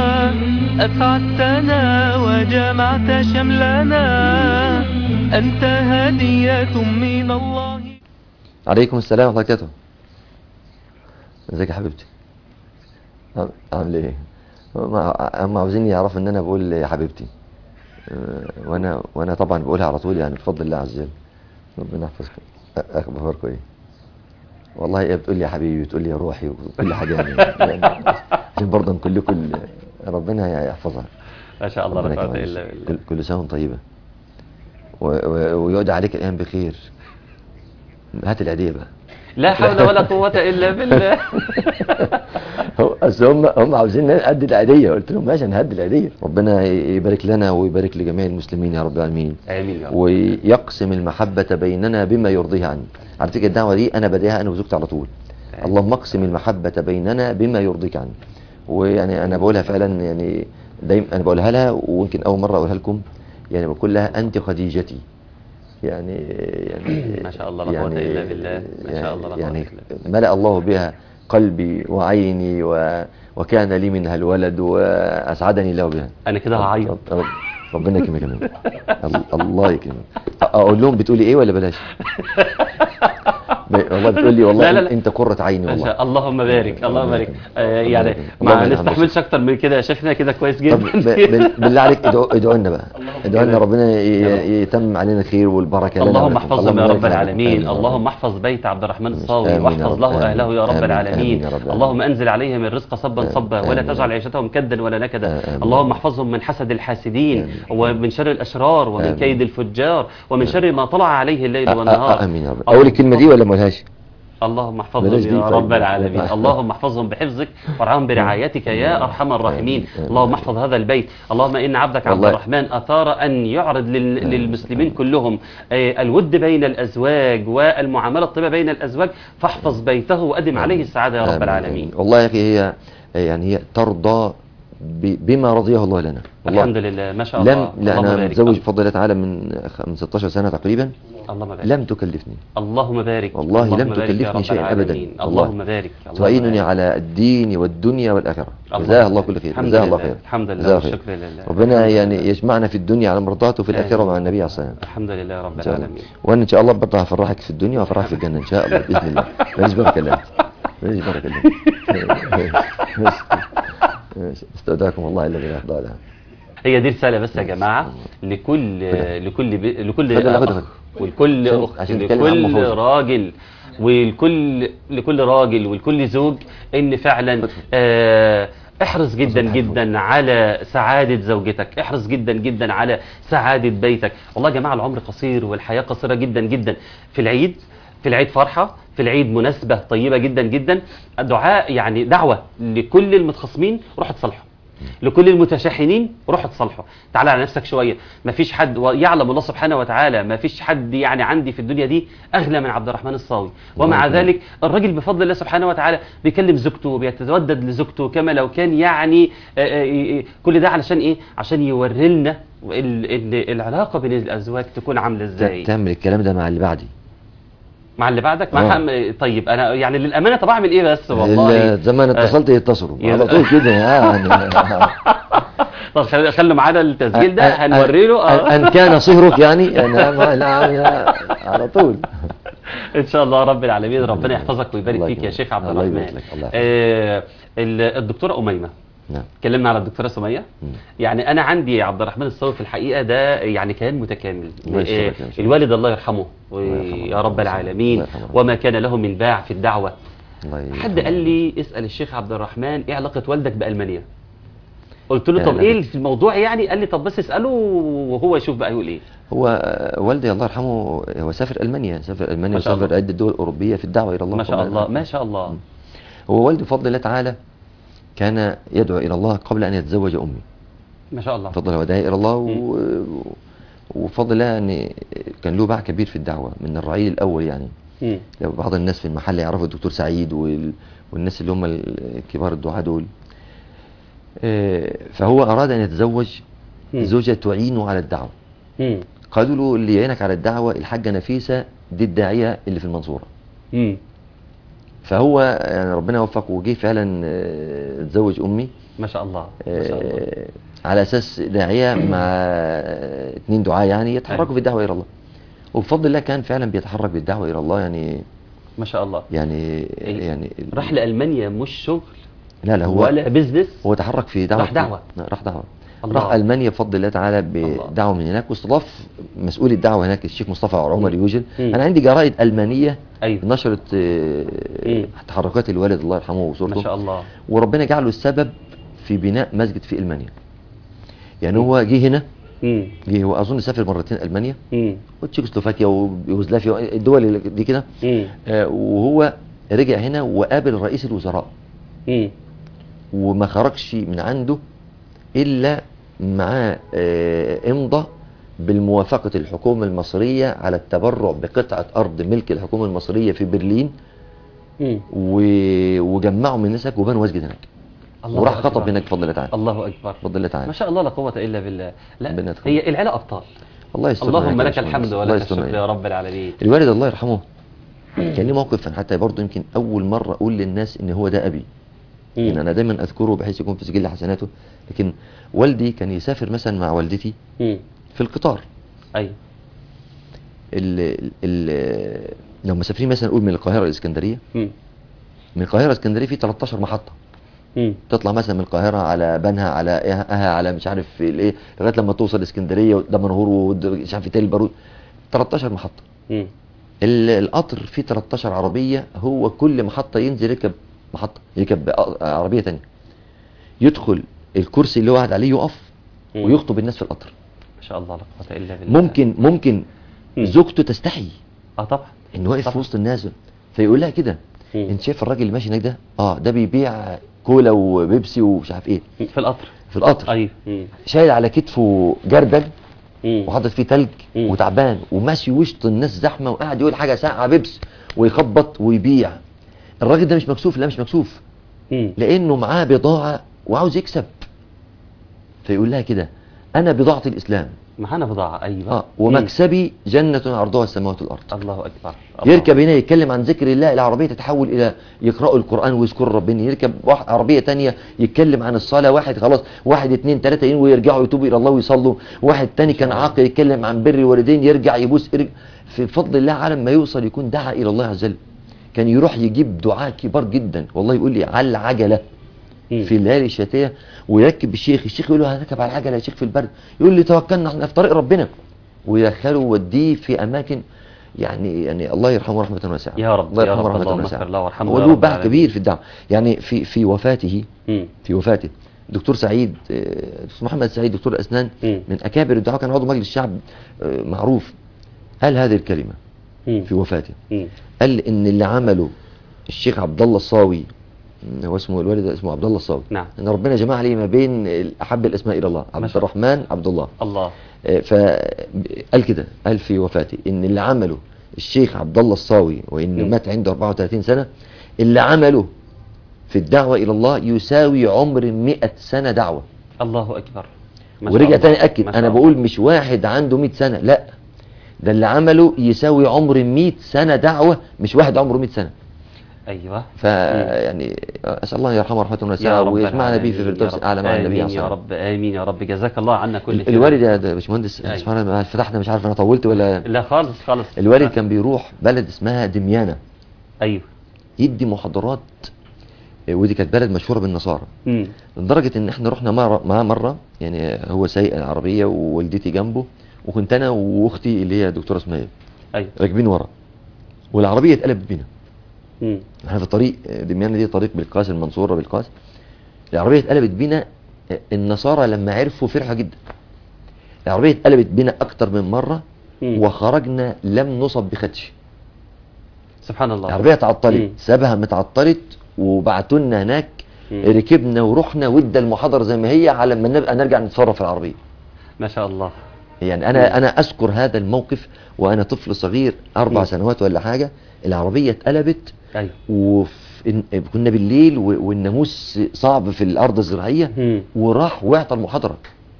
أسعدتنا وجمعت شملنا أنت هدية من الله عليكم السلام ورحمه الله وبركاته ازيك يا حبيبتي عم- عامل ايه هم هم عاوزين يعرفوا ان انا بقول يا حبيبتي آه، وانا وانا طبعا بقولها على طول يعني بفضل الله عز وجل ربنا يحفظكم أ- اخباركم ايه والله ايه بتقول لي يا حبيبي بتقول لي يا روحي وكل حاجه يعني, يعني عشان برضه نقول لكم ربنا يحفظها ما شاء الله لا ربنا قوة يكرمك. الا بالله كل, كل سنه وانت طيبه و- و- ويعود عليك الايام بخير هات العيديه بقى لا حول ولا قوة الا بالله هو اصل هم هم عاوزين نهدي العيديه قلت لهم ماشي نهدي العيديه ربنا يبارك لنا ويبارك لجميع المسلمين يا رب العالمين امين يا رب ويقسم المحبة بيننا بما يرضيه عني على فكرة الدعوة دي أنا بديها أنا وزوجتي على طول اللهم اقسم المحبة بيننا بما يرضيك عني ويعني أنا بقولها فعلا يعني دايما أنا بقولها لها ويمكن أول مرة أقولها لكم يعني بقول لها أنت خديجتي يعني يعني ما شاء الله لا قوة إلا بالله. ما شاء الله لا قوة يعني إلا ملأ الله بها قلبي وعيني و وكان لي منها الولد وأسعدني الله بها انا كده هعيط رب- ربنا يكرمك يا ميمون. ال- الله يكرمك اقول لهم بتقولي ايه ولا بلاش ب- والله بتقول لي والله لا، لا، لا. انت قرة عيني ما والله شاء- اللهم بارك اللهم بارك آه، الله يعني يبارك. ما الله يبارك. نستحملش اكتر من كده يا شيخنا كده كويس طب جدا ب- بال- بالله عليك ادعوا ادعوا لنا بقى ادعوا لنا ربنا ي- يتم علينا الخير والبركه لنا اللهم ولكم. احفظهم يا يبارك رب لنا. العالمين آمين يا رب. اللهم احفظ بيت عبد الرحمن الصاوي آمين يا واحفظ رب. له آمين. اهله يا رب آمين. العالمين آمين يا رب العالمين. اللهم انزل عليهم الرزق صبا آمين. صبا ولا آمين. تجعل عيشتهم كدا ولا نكدا آمين. اللهم احفظهم من حسد الحاسدين ومن شر الاشرار ومن آمين. كيد الفجار ومن شر ما طلع عليه الليل آ- آ- والنهار امين يا رب اقول الكلمه دي ولا ما اقولهاش اللهم احفظهم بلاش دي يا طيب. رب العالمين آه. اللهم احفظهم بحفظك وارعاهم برعايتك يا ارحم الراحمين آمين. اللهم احفظ هذا البيت اللهم ان عبدك عبد والله. الرحمن اثار ان يعرض لل- للمسلمين كلهم آه، الود بين الازواج والمعامله الطيبه بين الازواج فاحفظ بيته وادم عليه السعاده يا رب آمين. العالمين والله يا اخي هي يعني هي ترضى ب- بما رضيه الله لنا والله الحمد لله ما شاء الله لم لا اللهم انا بارك. متزوج بفضل الله تعالى من خ- من 16 سنه تقريبا اللهم بارك لم تكلفني اللهم بارك والله اللهم لم بارك يا تكلفني رب شيئا ابدا العالمين. والله. اللهم بارك اللهم تعينني بارك. على الدين والدنيا والاخره الله جزاها الله يبارك. كل خير الحمد جزاها الله لله. خير الحمد لله جزاها خير. والشكر لله. ربنا الحمد يعني لله. يجمعنا في الدنيا على مرضاته وفي الاخره آمين. مع النبي عليه الصلاه والسلام الحمد لله يا رب إن شاء الله. العالمين وانا ان شاء الله برضه هفرحك في الدنيا وهفرحك في الجنه ان شاء الله باذن الله ماليش بركه الا انت ماليش بركه الا انت ماشي. استودعكم الله الذي لا يخضع له هي دي رسالة بس يا جماعة لكل لكل بي- لكل خدها، أخ خدها. ولكل عشان- أخت عشان نتكلم عن لكل مفروض. راجل والكل لكل راجل ولكل زوج إن فعلا آه احرص جدا جدا على سعادة زوجتك احرص جدا جدا على سعادة بيتك والله يا جماعة العمر قصير والحياة قصيرة جدا جدا في العيد في العيد فرحة في العيد مناسبة طيبة جدا جدا دعاء يعني دعوة لكل المتخاصمين روحوا تصالحوا لكل المتشاحنين روحوا تصالحوا تعالى على نفسك شويه ما فيش حد ويعلم الله سبحانه وتعالى ما فيش حد يعني عندي في الدنيا دي اغلى من عبد الرحمن الصاوي ومع الله ذلك الراجل بفضل الله سبحانه وتعالى بيكلم زوجته وبيتودد لزوجته كما لو كان يعني آه، آه، آه، كل ده علشان ايه عشان يوري لنا ال- ان العلاقه بين الازواج تكون عامله ازاي تعمل الكلام ده مع اللي بعدي مع اللي بعدك مع آه. حم... طيب انا يعني للامانه طب اعمل ايه بس والله ال- زمان آه. اتصلت يتصلوا يا- على طول كده يعني طب خلي- خلوا معانا التسجيل ده أن- هنوري له أن- ان كان صهرك يعني انا ما لا على طول ان شاء الله رب العالمين ربنا يحفظك ويبارك الله فيك يا يكرمك. شيخ عبد الله الرحمن يبارك لك. الله يحفظك. آه ال- الدكتوره اميمه نعم اتكلمنا على الدكتوره سميه مم. يعني انا عندي عبد الرحمن الصاوي في الحقيقه ده يعني كيان متكامل الله يشفيك آه، يا شيخ. الوالد الله يرحمه الله يرحمه. يا رب العالمين الله يرحمه. وما كان له من باع في الدعوه الله يرحمه. حد قال لي اسال الشيخ عبد الرحمن ايه علاقه والدك بالمانيا قلت له لا، طب لا. ايه في الموضوع يعني قال لي طب بس اساله وهو يشوف بقى يقول ايه هو آه، والدي الله يرحمه هو سافر المانيا سافر المانيا ما شاء وسافر الله. عده دول اوروبيه في الدعوه الى الله ما شاء طبعاً. الله ما شاء الله هو والدي بفضل الله تعالى كان يدعو الى الله قبل ان يتزوج امي ما شاء الله بفضل الله وداعي الى الله و... وبفضل الله ان كان له باع كبير في الدعوه من الرعيل الاول يعني مم. لو بعض الناس في المحل يعرفوا الدكتور سعيد وال... والناس اللي هم الكبار الدعاة دول آه، فهو أراد أن يتزوج مم. زوجة تعينه على الدعوة مم. قالوا له اللي يعينك على الدعوة الحاجة نفيسة دي الداعية اللي في المنصورة مم. فهو يعني ربنا وفقه وجه فعلا آه، اتزوج أمي ما شاء الله ما شاء الله آه، على أساس داعية مع آه، اتنين دعاة يعني يتحركوا أيوة. في الدعوة إلى الله وبفضل الله كان فعلا بيتحرك بالدعوة إلى الله يعني ما شاء الله يعني يعني راح لألمانيا مش شغل لا لا هو ولا بيزنس هو تحرك في دعوة راح دعوة. لا، راح دعوة الله. راح المانيا بفضل الله تعالى بدعوه من هناك واستضاف مسؤول الدعوه هناك الشيخ مصطفى عمر يوجل مم. انا عندي جرائد المانيه ايوه نشرت آه، مم. تحركات الوالد الله يرحمه وصورته ما شاء الله وربنا جعله السبب في بناء مسجد في المانيا يعني هو جه هنا امم جه هو اظن سافر مرتين المانيا امم وتشيكوسلوفاكيا ويوغوسلافيا الدول اللي دي كده امم آه، وهو رجع هنا وقابل رئيس الوزراء امم وما خرجش من عنده الا معاه آه، امضى بالموافقة الحكومة المصرية على التبرع بقطعة أرض ملك الحكومة المصرية في برلين امم و- وجمعوا من الناس هناك وبنوا مسجد هناك الله وراح أكبر. خطب هناك بفضل الله تعالى الله اكبر بفضل الله تعالى ما شاء الله لا قوه الا بالله لا ربنا يتقبل. هي العيله ابطال الله يستر اللهم عليك يا لك باشمهندس. الحمد الله ولك يستر الشكر عليك. يا رب العالمين الوالد الله يرحمه كان ليه موقف حتى برضه يمكن أول مرة أقول للناس إن هو ده أبي مم. يعني أنا دايما أذكره بحيث يكون في سجل حسناته لكن والدي كان يسافر مثلا مع والدتي امم في القطار ايوه ال ال لو مسافرين مثلا نقول من القاهرة للإسكندرية امم من القاهرة للإسكندرية في 13 محطة امم تطلع مثلا من القاهرة على بنها على اها على مش عارف الايه لغايه لما توصل اسكندريه ودمنهور ومش عارف تل البارود 13 محطه امم ال- القطر فيه 13 عربيه هو كل محطه ينزل يركب محطه يركب أ- عربيه تانية يدخل الكرسي اللي هو قاعد عليه يقف مم. ويخطب الناس في القطر ما شاء الله لا قوه الا بالله ممكن ممكن مم. زوجته تستحي اه طبعا انه واقف في طبعا. وسط الناس فيقول لها كده مم. انت شايف الراجل اللي ماشي هناك ده اه ده بيبيع كولا وبيبسي ومش عارف ايه في القطر في القطر ايوه امم شايل على كتفه جردل امم وحاطط فيه تلج مم. وتعبان وماشي وسط الناس زحمه وقاعد يقول حاجه ساعه بيبس ويخبط ويبيع الراجل ده مش مكسوف لا مش مكسوف امم لانه معاه بضاعه وعاوز يكسب فيقول لها كده انا بضاعه الاسلام معانا بضاعه ايوه اه ومكسبي جنه عرضها السماوات والارض الله اكبر الله. يركب هنا يتكلم عن ذكر الله العربية تتحول إلى يقرأوا القرآن ويذكروا ربنا يركب واحد عربية تانية يتكلم عن الصلاة واحد خلاص واحد اتنين تلاتة ين- ويرجعوا يتوبوا إلى الله ويصلوا واحد تاني كان عاقل يتكلم عن بر الوالدين يرجع يبوس إرج... في فضل الله عالم ما يوصل يكون دعا إلى الله عز وجل كان يروح يجيب دعاء كبار جدا والله يقول لي على العجلة مم. في الليالي الشتية ويركب الشيخ الشيخ يقول له هركب على العجلة يا شيخ في البرد يقول لي توكلنا احنا في طريق ربنا ويدخله ويوديه في أماكن يعني يعني الله يرحمه رحمة واسعة يا رب، الله يا يرحمه رب، رحمة اللهم واسعة اغفر له وارحمه هو يا له رب باع العالمين. كبير في الدعوة يعني في في وفاته امم في وفاته دكتور سعيد آه، دكتور محمد سعيد دكتور الأسنان مم. من أكابر الدعاء كان عضو مجلس الشعب آه، معروف قال هذه الكلمة امم في وفاته امم قال إن اللي عمله الشيخ عبد الله الصاوي هو اسمه الوالد اسمه عبد الله الصاوي نعم. ان ربنا جمع لي ما بين احب الاسماء الى الله ما عبد شاء الله. الرحمن عبد الله الله آه، فقال كده قال في وفاته ان اللي عمله الشيخ عبد الله الصاوي وانه مم. مات عنده 34 سنه اللي عمله في الدعوه الى الله يساوي عمر 100 سنه دعوه الله اكبر ما شاء ورجع الله. تاني اكد ما شاء انا الله. بقول مش واحد عنده 100 سنه لا ده اللي عمله يساوي عمر 100 سنه دعوه مش واحد عمره 100 سنه ايوه فيعني اسال الله يرحمه رحمه يا واسعه رب ويجمعنا به العالمين، في يا فردوس رب. اعلى مع النبي آمين عليه يا الصلاه رب امين يا رب جزاك الله عنا كل خير الوالد يا ده باشمهندس أيوة. سبحان الله فتحنا مش عارف انا طولت ولا لا خالص خالص الوالد كان بيروح بلد اسمها دميانة ايوه يدي محاضرات آه، ودي كانت بلد مشهورة بالنصارى امم لدرجة ان احنا رحنا مرة معاه مرة يعني هو سايق العربية ووالدتي جنبه وكنت انا واختي اللي هي دكتورة اسماعيل ايوه راكبين ورا والعربية اتقلبت بينا امم احنا في طريق آه، دميانة دي طريق بالقاس المنصورة بالقاس العربية اتقلبت بينا آه، النصارى لما عرفوا فرحوا جدا العربية اتقلبت بينا اكتر من مرة مم. وخرجنا لم نصب بخدش سبحان الله العربية اتعطلت مم. سابها متعطلت وبعتوا لنا هناك مم. ركبنا ورحنا وادى المحاضرة زي ما هي على ما نبقى نرجع نتصرف في العربية ما شاء الله يعني انا انا اذكر هذا الموقف وانا طفل صغير اربع مم. سنوات ولا حاجة العربية اتقلبت ايوه وكنا بالليل و- والناموس صعب في الارض الزراعية مم. وراح وعطى المحاضرة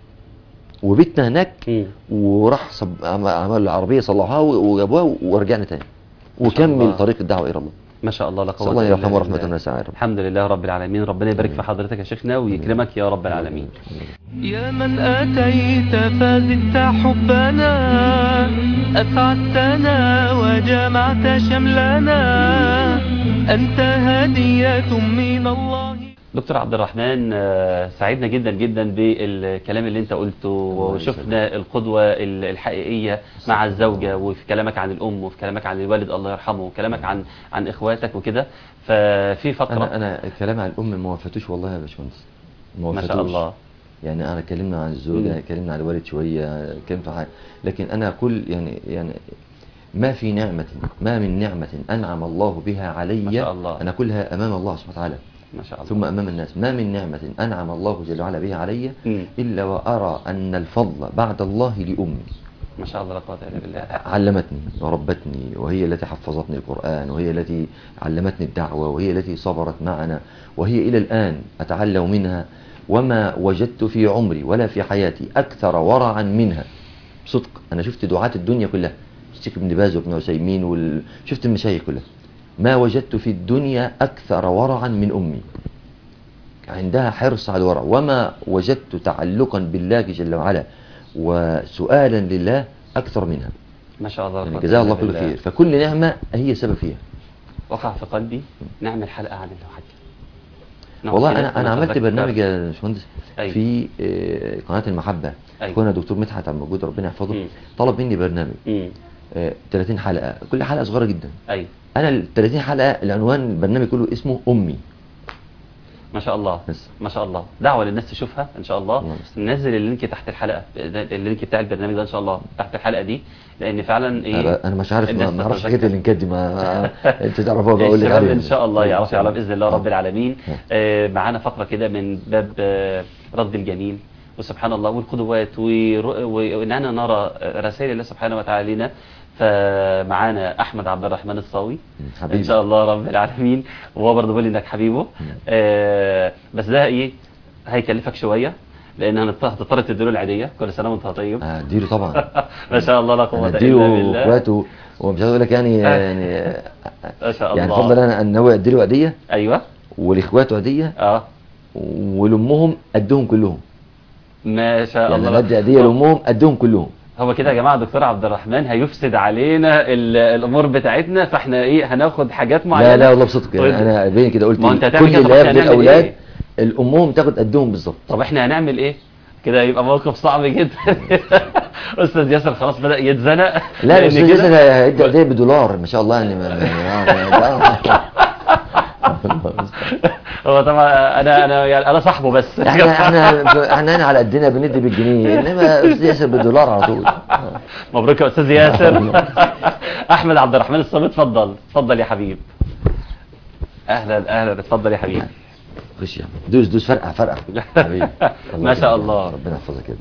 وبيتنا هناك مم. وراح صب... عم- عمل العربية صلحوها وجابوها ورجعنا تاني ما شاء الله. وكمل طريق الدعوة الى الله ما شاء الله لا صلى قوه الله إلا يرحمه بالله. رحمة واسعة يا رب. الحمد لله رب العالمين ربنا يبارك في حضرتك يا شيخنا ويكرمك يا رب العالمين يا من أتيت فزدت حبنا أسعدتنا وجمعت شملنا أنت هدية من الله دكتور عبد الرحمن آه، سعدنا جدا جدا بالكلام اللي انت قلته وشفنا القدوة ال- الحقيقية مع الزوجة وفي كلامك عن الأم وفي كلامك عن الوالد الله يرحمه وكلامك عن عن إخواتك وكده ففي فترة انا انا الكلام عن الام ما وفاتوش والله يا باشمهندس ما ما شاء وفاتوش. الله يعني انا اتكلمنا عن الزوجه مم. اتكلمنا عن الوالد شويه اتكلمت في حاجه لكن انا كل يعني يعني ما في نعمه ما من نعمه انعم الله بها علي ما شاء الله. انا كلها امام الله سبحانه وتعالى ما شاء الله ثم امام الناس ما من نعمه انعم الله جل وعلا بها علي مم. الا وارى ان الفضل بعد الله لامي ما شاء الله لا قوة إلا بالله علمتني وربتني وهي التي حفظتني القرآن وهي التي علمتني الدعوة وهي التي صبرت معنا وهي إلى الآن أتعلم منها وما وجدت في عمري ولا في حياتي أكثر ورعا منها صدق أنا شفت دعاة الدنيا كلها الشيخ ابن باز وابن عثيمين وال... شفت المشايخ كلها ما وجدت في الدنيا أكثر ورعا من أمي عندها حرص على الورع وما وجدت تعلقا بالله جل وعلا وسؤالا لله أكثر منها ما شاء الله لا يعني قوة جزاها إلا الله كل بالله. خير فكل نعمة هي سبب فيها وقع في قلبي نعمل حلقة عن الحاج نقعد والله كده أنا أنا عملت ونتذكر. برنامج يا باشمهندس أيوة. في آه، قناة المحبة أيوة. أخونا دكتور مدحت عبد الموجود ربنا يحفظه مم. طلب مني برنامج مم. آه، 30 حلقة كل حلقة صغيرة جدا أيوة أنا ال 30 حلقة العنوان البرنامج كله اسمه أمي ما شاء الله بس. ما شاء الله دعوة للناس تشوفها ان شاء الله الله يستر. ننزل اللينك تحت الحلقة اللينك بتاع البرنامج ده ان شاء الله تحت الحلقة دي لان فعلا ايه أنا انا مش عارف ما الناس ما اعرفش تتذكر. حكايه اللينكات دي ما ما- انت تعرفوها بقول لك الشباب عليها ان شاء الله إن يعرف شاء يعلم باذن الله رب آه. العالمين آه. آه، معانا فقره كده من باب آه، رد الجميل وسبحان الله والقدوات ور- واننا نرى رسائل الله سبحانه وتعالى لنا فمعانا احمد عبد الرحمن الصاوي حبيبي. ان شاء الله رب العالمين وهو برضه بيقول لي انك حبيبه آه، بس ده ايه هيكلفك شويه لان هنضط- هتضطر تديله العيديه كل سنه وانت طيب آه، اديله طبعا ما شاء الله لا قوه انا الا اديله بالله اخواته ومش عايز اقول لك يعني يعني ما شاء يعني الله افضل انا ان هو اديله هديه ايوه ولاخواته هديه اه ولامهم قدهم كلهم ما شاء يعني الله انا ادي هديه لامهم قدهم كلهم هو كده يا جماعه دكتور عبد الرحمن هيفسد علينا ال- الامور بتاعتنا فاحنا ايه هناخد حاجات معينه لا لا والله بصدق طيب. يعني انا بيني كده قلت ما انت هتعمل كل كده، طب اللي احنا هياخدوا هنعمل الاولاد ايه؟ الامهم تاخد قدهم بالظبط طب احنا هنعمل ايه كده يبقى موقف صعب جدا استاذ ياسر خلاص بدا يتزنق لا لأن الاستاذ كده- ياسر هيدي هديه بدولار ما شاء الله يعني ما- ما- هو طبعا انا انا يعني انا صاحبه بس احنا احنا احنا هنا على قدنا بندي بالجنيه انما استاذ ياسر بالدولار على طول مبروك يا استاذ ياسر احمد عبد الرحمن الصامت اتفضل اتفضل يا حبيب اهلا اهلا اتفضل يا حبيب خش يا عم. دوس دوس فرقع فرقع حبيبي ما شاء يكرمك. الله. ربنا يحفظك كده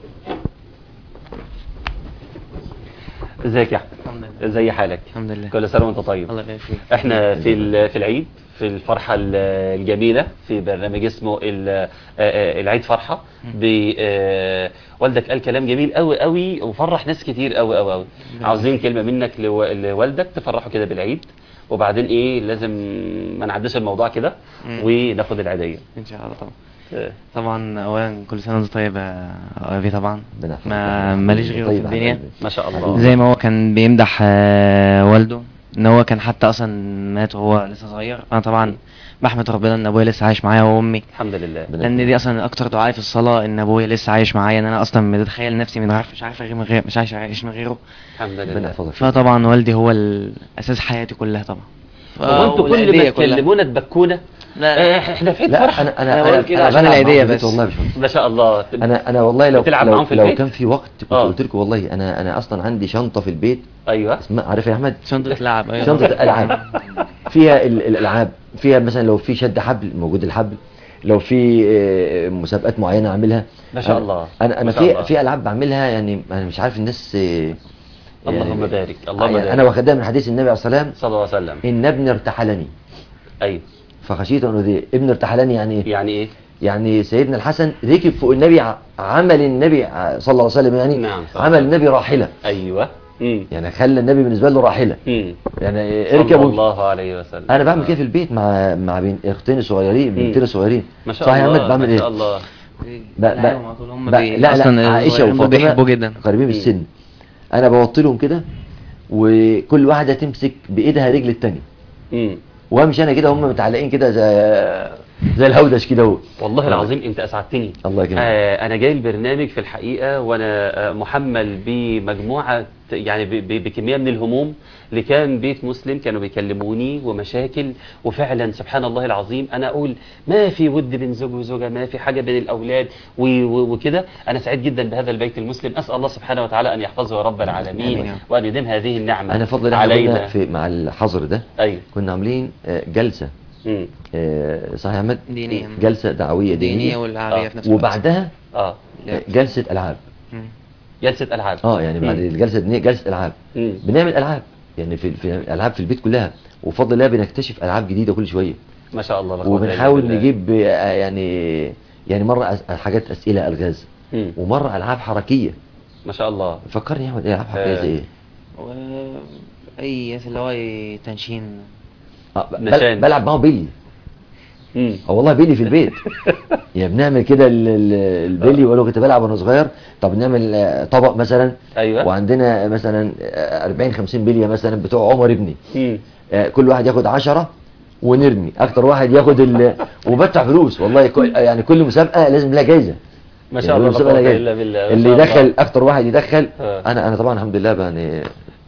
ازيك يا احمد الحمد لله ازي حالك الحمد لله كل سنه وانت طيب الله يبارك فيك احنا في ال- في العيد في الفرحة ال- الجميلة في برنامج اسمه ال- آه، آه، العيد فرحة ب- آه، والدك قال كلام جميل قوي قوي وفرح ناس كتير قوي قوي قوي عاوزين كلمة منك لو- لوالدك تفرحه كده بالعيد وبعدين ايه لازم ما نعديش الموضوع كده مم. وناخد العيدية ان شاء الله طبعا آه، طبعا اولا كل سنه وانت طيب يا ابي طبعا ربنا يحفظك. ما ماليش غيره في طيب على الدنيا قلبي. ما شاء الله زي ما هو كان بيمدح آه، والده ان هو كان حتى اصلا مات وهو لسه صغير انا طبعا بحمد ربنا ان ابويا لسه عايش معايا وامي الحمد لله ربنا لان دي اصلا اكتر دعائي في الصلاه ان ابويا لسه عايش معايا ان انا اصلا متخيل نفسي مش عارف مش عارف غير من غير مش عايش عايش من غيره الحمد ربنا لله يحفظك فطبعا والدي هو الاساس حياتي كلها طبعا هو انتوا كل ما والعيدية كلها. تكلمونا تبكونا لا. آه، احنا في عيد لا فرحة انا انا أنا انا بقول كده أنا عشان بلعب العيدية معاهم في البيت بس. والله يا باشمهندس. ما شاء الله انا انا والله لو بتلعب لو, معاهم في لو البيت؟ كان في وقت كنت آه. قلت لكم والله انا انا اصلا عندي شنطه في البيت ايوه اسمها عارف يا احمد شنطه لعب أيوة. شنطه العاب فيها ال- الالعاب فيها مثلا لو في شد حبل موجود الحبل لو في آه، مسابقات معينه اعملها ما شاء أنا- الله. انا ما انا شاء في الله. في العاب بعملها يعني انا مش عارف الناس آه، اللهم يعني- بارك اللهم يعني بارك انا واخدها من حديث النبي عليه الصلاه والسلام صلى الله عليه وسلم ان ابني ارتحلني ايوه فخشيت ان اذيه ابن ارتحلني يعني ايه يعني ايه يعني سيدنا الحسن ركب فوق النبي ع- عمل النبي ع- صلى الله عليه وسلم يعني نعم، صلى الله عمل عليه وسلم. النبي راحله ايوه امم يعني خلى النبي بالنسبه له راحله امم يعني صلى اركبوا الله عليه وسلم انا بعمل كده في البيت مع مع بين اختين الصغيرين بنتين الصغيرين ما شاء صح يا الله احمد بعمل ما ايه شاء الله ب... ب... لا، هم على طول هم ب... بي- لا أصلاً لا عائشه الصغيرين دول وفاطمه بيحبوا جدا. قريبين مم. بالسن انا بوطي لهم كده وكل واحده تمسك بايدها رجل التانية امم وامشي انا كده هم متعلقين كده زي زي الهودش كده اهو والله العظيم انت اسعدتني الله يكرمك. آه انا جاي البرنامج في الحقيقه وانا آه محمل بمجموعه يعني ب- ب- بكميه من الهموم اللي كان بيت مسلم كانوا بيكلموني ومشاكل وفعلا سبحان الله العظيم انا اقول ما في ود بين زوج وزوجه ما في حاجه بين الاولاد و- و- وكده انا سعيد جدا بهذا البيت المسلم اسال الله سبحانه وتعالى ان يحفظه يا رب العالمين آمين. وان يديم هذه النعمه انا فضل الله احنا علينا كنا في مع الحظر ده ايوه كنا عاملين آه، جلسه مم. آه، صحيح يا احمد دينية. جلسه دعويه دينية دينيه والعربية آه. في نفس الوقت وبعدها اه لا. جلسه العاب مم. جلسه العاب اه يعني بعد مم. الجلسه الدينيه جلسه العاب مم. بنعمل العاب يعني في, في العاب في البيت كلها وبفضل الله بنكتشف العاب جديده كل شويه ما شاء الله لا قوة إلا وبنحاول بالله. نجيب آه، يعني يعني مره أس- حاجات اسئله الغاز مم. ومره العاب حركيه ما شاء الله فكرني يا احمد ايه العاب حركيه آه. زي ايه و اي اللي هو تنشين آه، ب- نشان. بلعب معاه بيلي مم. اه والله بيلي في البيت يعني بنعمل كده ال- ال- البيلي ولو كنت بلعب وانا صغير طب نعمل آه، طبق مثلا أيوة. وعندنا مثلا آه، 40 50 بليه مثلا بتوع عمر ابني مم. آه، كل واحد ياخد 10 ونرمي اكتر واحد ياخد ال... وبدفع فلوس والله كل... يعني كل مسابقه لازم لها جايزه ما شاء يعني الله كل لا مسابقة قوة لها إلا جايزة. بالله ما اللي شاء الله. يدخل اكتر واحد يدخل آه. انا انا طبعا الحمد لله يعني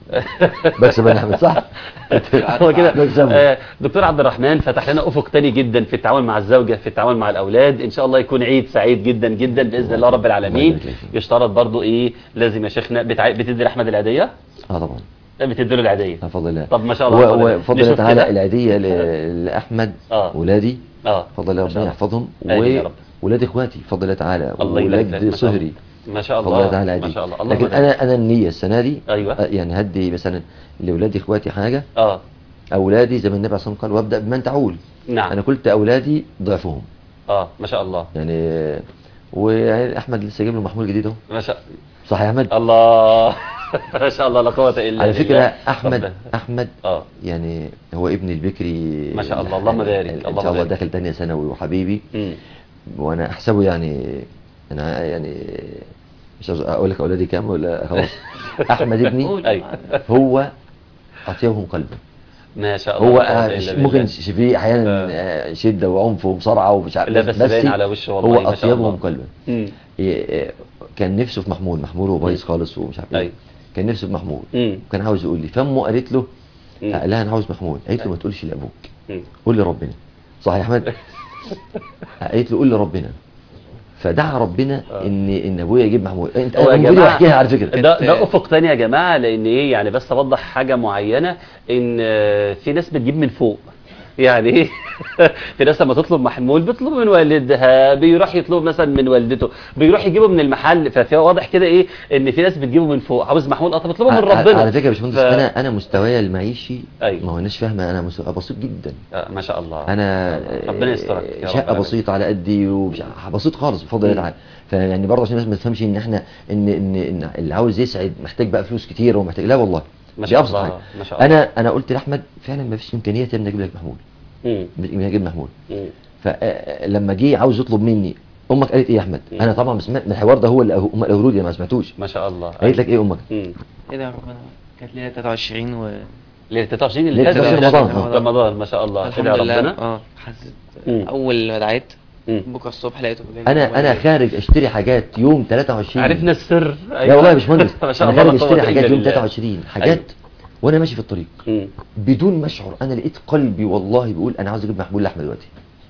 بكسب انا احمد صح هو كده بكسبه آه، دكتور عبد الرحمن فتح لنا افق تاني جدا في التعامل مع الزوجه في التعامل مع الاولاد ان شاء الله يكون عيد سعيد جدا جدا باذن الله رب الله العالمين يبارك لك فيك. يشترط برضو ايه لازم يا شيخنا بتع... بتدي لاحمد العيديه اه طبعا بتدي له العيديه بفضل الله طب ما شاء الله بفضل الله. وفضل الله نشوف تعالى كده. العيديه ل- لاحمد آه. ولادي اه فضل الله ما شاء ربنا يحفظهم آمين يا رب. وولاد اخواتي فضل الله تعالى الله يبارك لك، وولاد ما شاء الله. صهري ما شاء فضل الله الله تعالى ما عيدي شاء الله الله لكن يبارك. انا انا النيه السنه دي أيوة. آه، يعني هدي مثلا لاولادي اخواتي حاجه اه اولادي زي ما النبي عليه الصلاه والسلام قال وابدا بمن تعول نعم انا قلت اولادي ضعفهم اه ما شاء الله يعني واحمد لسه جايب له محمول جديد اهو ما شاء صح يا احمد الله ما شاء الله لا قوه الا على بالله. فكره احمد ربنا. احمد اه يعني هو ابني البكري ما شاء الله، اللهم بارك، ان اللهم شاء الله بارك. داخل تانية ثانوي وحبيبي مم. وانا احسبه يعني انا يعني مش عاوز اقول لك اولادي كام ولا خلاص احمد ابني أيوة. هو اطيبهم قلبا ما شاء الله هو لا قوة آه، إلا ممكن بالله. فيه احيانا آه. آه، شده وعنف ومصارعه ومش عارف لا بس باين على وشه والله هو ما شاء الله. اطيبهم قلبا مم. ي- كان نفسه في محمول محمول هو بايظ مم. خالص ومش عارف أيوة. ايه كان نفسه في محمول مم. وكان عاوز يقول لي فامه قالت له مم. قال لها انا عاوز محمول قالت له أيوة. ما تقولش لابوك مم. قول لربنا صح يا احمد قالت له قول لربنا فدعا ربنا آه. ان ان ابويا يجيب محمول انت هو يا انا المفروض جماعة احكيها على فكره ده ده افق تاني يا جماعه لان ايه يعني بس اوضح حاجه معينه ان آه، في ناس بتجيب من فوق يعني ايه في ناس لما تطلب محمول بيطلب من والدها بيروح يطلب مثلا من والدته بيروح يجيبه من المحل ففي واضح كده ايه ان في ناس بتجيبه من فوق عاوز محمول اه طب اطلبه من على- ربنا على فكره يا باشمهندس ف- انا انا مستواي المعيشي أيوة. ما هو الناس فاهمه انا مستوى بسيط جدا آه، ما شاء الله انا ربنا يسترك يا رب شقه العالمين. بسيطه على قدي ومش بسيط خالص بفضل الله مم. تعالى فيعني برضه عشان الناس ما تفهمش ان احنا ان ان ان اللي عاوز يسعد محتاج بقى فلوس كتير ومحتاج لا والله ما دي شاء أبسط الله، حاجة. ما شاء الله. انا انا قلت لاحمد فعلا ما فيش امكانيات ان اجيب لك محمول مم. مش اجيب محمول مم. فلما جه عاوز يطلب مني امك قالت ايه يا احمد مم. انا طبعا سمعت من الحوار ده هو اللي هم قالوا لي ما سمعتوش ما شاء الله قالت لك ايه امك مم. ايه ده يا ربنا كانت ليله 23 و ليله 23 اللي ليلة فاتت 23 ده. رمضان. رمضان ما شاء الله الحمد كده يا لله ربنا اه حسيت مم. اول ما دعيت مم. بكره الصبح لقيته بيقول لي انا انا خارج اشتري حاجات يوم 23 عرفنا السر لا والله يا باشمهندس ما شاء انا الله خارج لا قوة اشتري إلا حاجات يوم بالله. 23 حاجات وانا ماشي في الطريق مم. بدون ما اشعر انا لقيت قلبي والله بيقول انا عاوز اجيب محمول لاحمد دلوقتي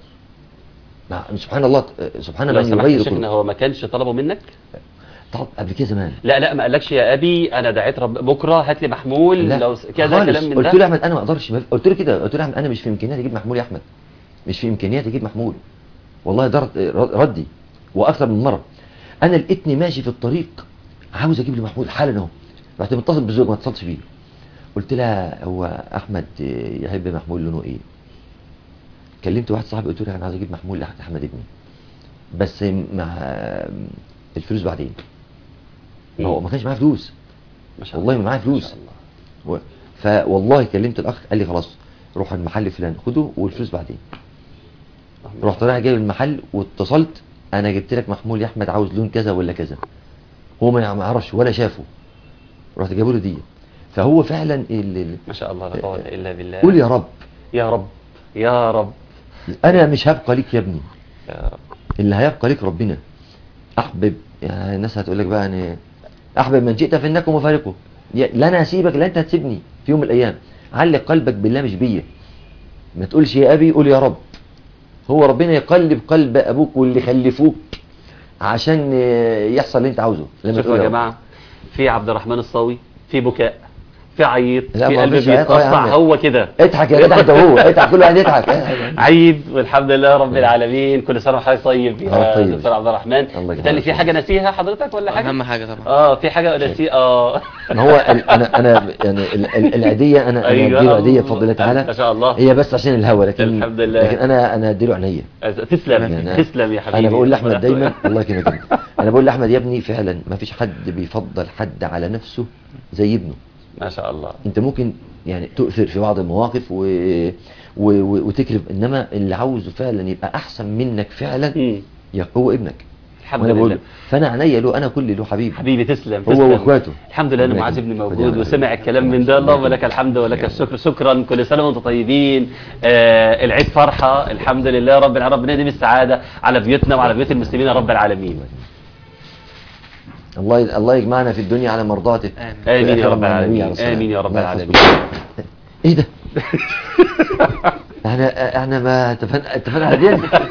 مع- سبحان الله سبحان لو الله سمحت يغير يا شيخنا كله هو ما كانش طلبه منك طب قبل كده زمان لا لا ما قالكش يا ابي انا دعيت رب بكره هات لي محمول لا لو س- كده خالص. كلام من قلت ده له يا احمد انا ما اقدرش ما- قلت له كده قلت له يا احمد انا مش في امكانياتي اجيب محمول يا احمد مش في امكانياتي اجيب محمول والله ده رد- ردي واكثر من مره انا لقيتني ماشي في الطريق عاوز اجيب لي محمول حالا اهو رحت متصل بالزوج ما اتصلش بيه قلت لها هو احمد يحب محمول لونه ايه كلمت واحد صاحبي قلت له انا عايز اجيب محمول لاحمد ابني بس مع الفلوس بعدين ما هو ما كانش معايا فلوس ما شاء والله ما معايا ما فلوس شاء الله. و... فوالله كلمت الاخ قال لي خلاص روح المحل فلان خده والفلوس بعدين رحت رايح جايب المحل واتصلت انا جبت لك محمول يا احمد عاوز لون كذا ولا كذا هو ما ما يعرفش ولا شافه رحت جايبه له دي فهو فعلا ال... ال... ما شاء الله لا قوه الا بالله قول يا رب يا رب يا رب انا مش هبقى ليك يا ابني يا رب اللي هيبقى ليك ربنا احبب يعني الناس هتقول لك بقى يعني احبب من شئت فانكم مفارقه يا- لا انا هسيبك لا انت هتسيبني في يوم من الايام علق قلبك بالله مش بيا ما تقولش يا ابي قول يا رب هو ربنا يقلب قلب ابوك واللي خلفوك عشان آه، يحصل اللي انت عاوزه لما شوفوا تقول يا رب. جماعه في عبد الرحمن الصاوي في بكاء في عيط لا، في ما قلب فيش عيط، آه يا بيتقطع عم. هو كده اضحك يا جدع انت وهو اضحك كل واحد يضحك عيد والحمد لله رب العالمين كل سنه وحضرتك طيب آه، يا طيب. دكتور عبد الرحمن الله بالتالي يجزاك في حاجه ناسيها حضرتك ولا حاجه اهم حاجه طبعا اه في حاجه ناسيها اه ما هو ال- انا انا يعني ال- ال- العيديه انا انا أيوة. اديله عيديه بفضل الله تعالى ما شاء الله. هي بس عشان الهوا لكن الحمد لله. لكن انا انا اديله عينيا تسلم يعني تسلم يا حبيبي انا بقول لاحمد دايما الله يكرمك انا بقول لاحمد يا ابني فعلا ما فيش حد بيفضل حد على نفسه زي ابنه ما شاء الله انت ممكن يعني تؤثر في بعض المواقف و... و... و... وتكرم انما اللي عاوزه فعلا يبقى احسن منك فعلا مم. يا هو ابنك الحمد وانا بقول لله له فانا عينيا له انا كل له حبيب حبيبي تسلم هو تسلم. واخواته الحمد لله ان ربنا معاذ يكرمك. ابني خد موجود يا وسمع حبيبي. الكلام من ده اللهم يكرمك. لك الحمد ولك الشكر شكرا كل سنه وانتم طيبين آه العيد فرحه الحمد لله رب العالمين ربنا يديم السعاده على بيوتنا وعلى بيوت المسلمين يا رب العالمين الله ي... الله يجمعنا في الدنيا على مرضاته آمين. امين يا رب مع النبي عليه العالمين الصلاة امين يا رب الله العالمين يحفظكم. ايه ده احنا احنا ما اتفقنا اتفقنا على دي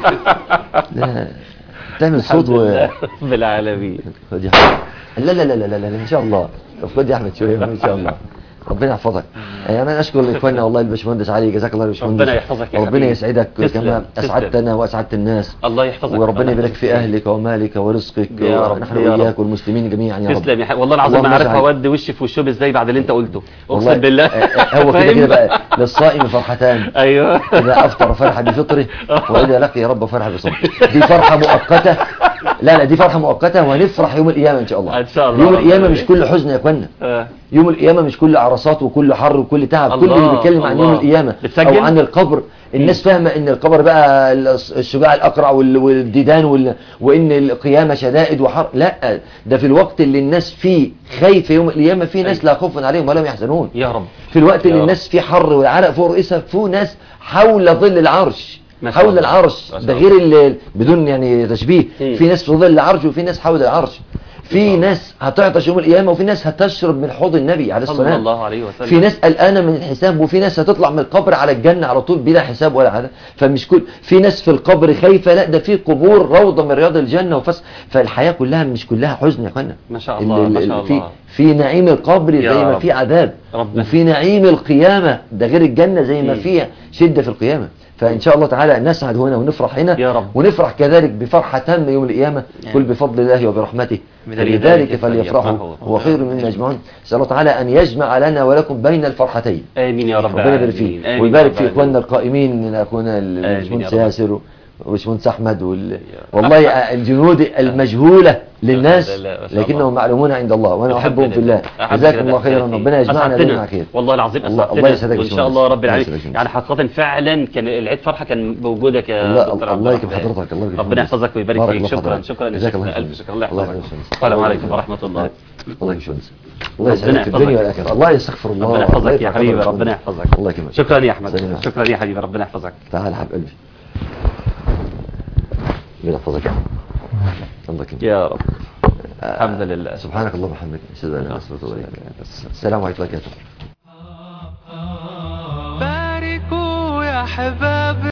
لا تعمل صوت الحمد و لله رب العالمين خد يا احمد لا لا لا لا لا, لا ان شاء الله طب خد يا احمد شويه ان شاء الله ربنا يحفظك يعني انا اشكر اخواننا والله الباشمهندس علي جزاك الله يا باشمهندس ربنا يحفظك يا ربنا حبيبي. يسعدك تسلم، كما تسلم. اسعدتنا واسعدت الناس الله يحفظك وربنا يبارك يحفظك. في اهلك ومالك ورزقك يا رب، ونحن يا واياك رب. والمسلمين جميعا يا رب تسلم يا حبيبي والله العظيم ما اللهم عارف اجعل- اودي وشي في وشهم ازاي بعد اللي انت قلته والله اقسم بالله آه، آه، هو كده فاهم؟ كده بقى للصائم فرحتان ايوه إذا أفطر فرح بفطره وإذا لقي ربه فرح بصومه دي فرحة مؤقتة لا لا دي فرحة مؤقتة وهنفرح يوم القيامة إن شاء الله إن شاء الله. يوم القيامة مش كل حزن يا إخوانا آه. يوم القيامة مش كل عرصات وكل حر وكل تعب كل الله، اللي بيتكلم عن الله. يوم القيامة بتسجل؟ أو عن القبر الناس فاهمة ان القبر بقى الشجاع الأقرع وال- والديدان وال... وان القيامة شدائد وحر لا ده في الوقت اللي الناس فيه خايفة يوم القيامة في ناس لا خوف عليهم ولا هم يحزنون يا رب في الوقت يا اللي رب. الناس فيه حر والعرق فوق رؤوسها في ناس حول ظل العرش ما شاء حول الله. العرش ما شاء ده الله. غير ال- بدون يعني تشبيه مم. في ناس في ظل العرش وفي ناس حول العرش في ناس هتعطش يوم القيامة وفي ناس هتشرب من حوض النبي عليه صلى الصلاة الله عليه وسلم في ناس قلقانه من الحساب وفي ناس هتطلع من القبر على الجنة على طول بلا حساب ولا حاجه فمش كل في ناس في القبر خايفة لا ده في قبور روضة من رياض الجنة وفس فالحياة كلها مش كلها حزن يا اخوانا ما شاء ال- الله، ال- ما ال- شاء في الله. في نعيم القبر يا زي ما رب. في عذاب ربنا. وفي نعيم القيامة ده غير الجنة زي ما مم. فيها شدة في القيامة فإن شاء الله تعالى نسعد هنا ونفرح هنا يا رب. ونفرح كذلك بفرحة تامة يوم القيامة كل بفضل الله وبرحمته بذلك فلذلك فليفرحوا فليفرحوا. هو خير مما يجمعون نسأل الله تعالى أن يجمع لنا ولكم بين الفرحتين امين يا رب ربنا يبارك العالمين. فيه آمين ويبارك يا في رب اخواننا القائمين من اخونا آمين يا الباشمهندس رب. ياسر والباشمهندس احمد وال... والله الجنود المجهوله للناس الحمد لله، ما شاء لكنهم الله. معلومون عند الله وانا الحمد احبهم في لله. الله أحب جزاكم كده الله خيرا بأحسن ربنا يجمعنا أسعدتنا. دايما على خير والله العظيم الله- أسعدتنا الله يسعدك يا وان شاء باشمهندس. الله رب الله العالمين يسعدك يا يعني حقيقة فعلا كان العيد فرحة كان بوجودك يا الله- دكتور عبد الله يكرم الرحمن. حضرتك، الله يكرم ربنا حضرتك. يحفظك ويبارك بارك فيك الله شكرا فضلك. شكرا يا جزاك الله شيخنا. خير. الف شكرا الله الله يحفظك يكرمك. السلام الله عليكم يكرمك. ورحمة الله الله يشفيك الله ربنا يسعدك في يحفظك. الدنيا والاخره الله يستغفر الله ربنا الله يحفظك يا يرفع حبيبي قدرك. ربنا يحفظك الله يكرمك شكرا يا احمد سلام. شكرا يا حبيبي ربنا يحفظك تعال حب قلبي ربنا يحفظك الله يكرمك يا رب الحمد لله سبحانك اللهم وبحمدك اشهد ان لا اله الا انت استغفرك واتوب اليك السلام عليكم ورحمه الله وبركاته باركوا يا حباب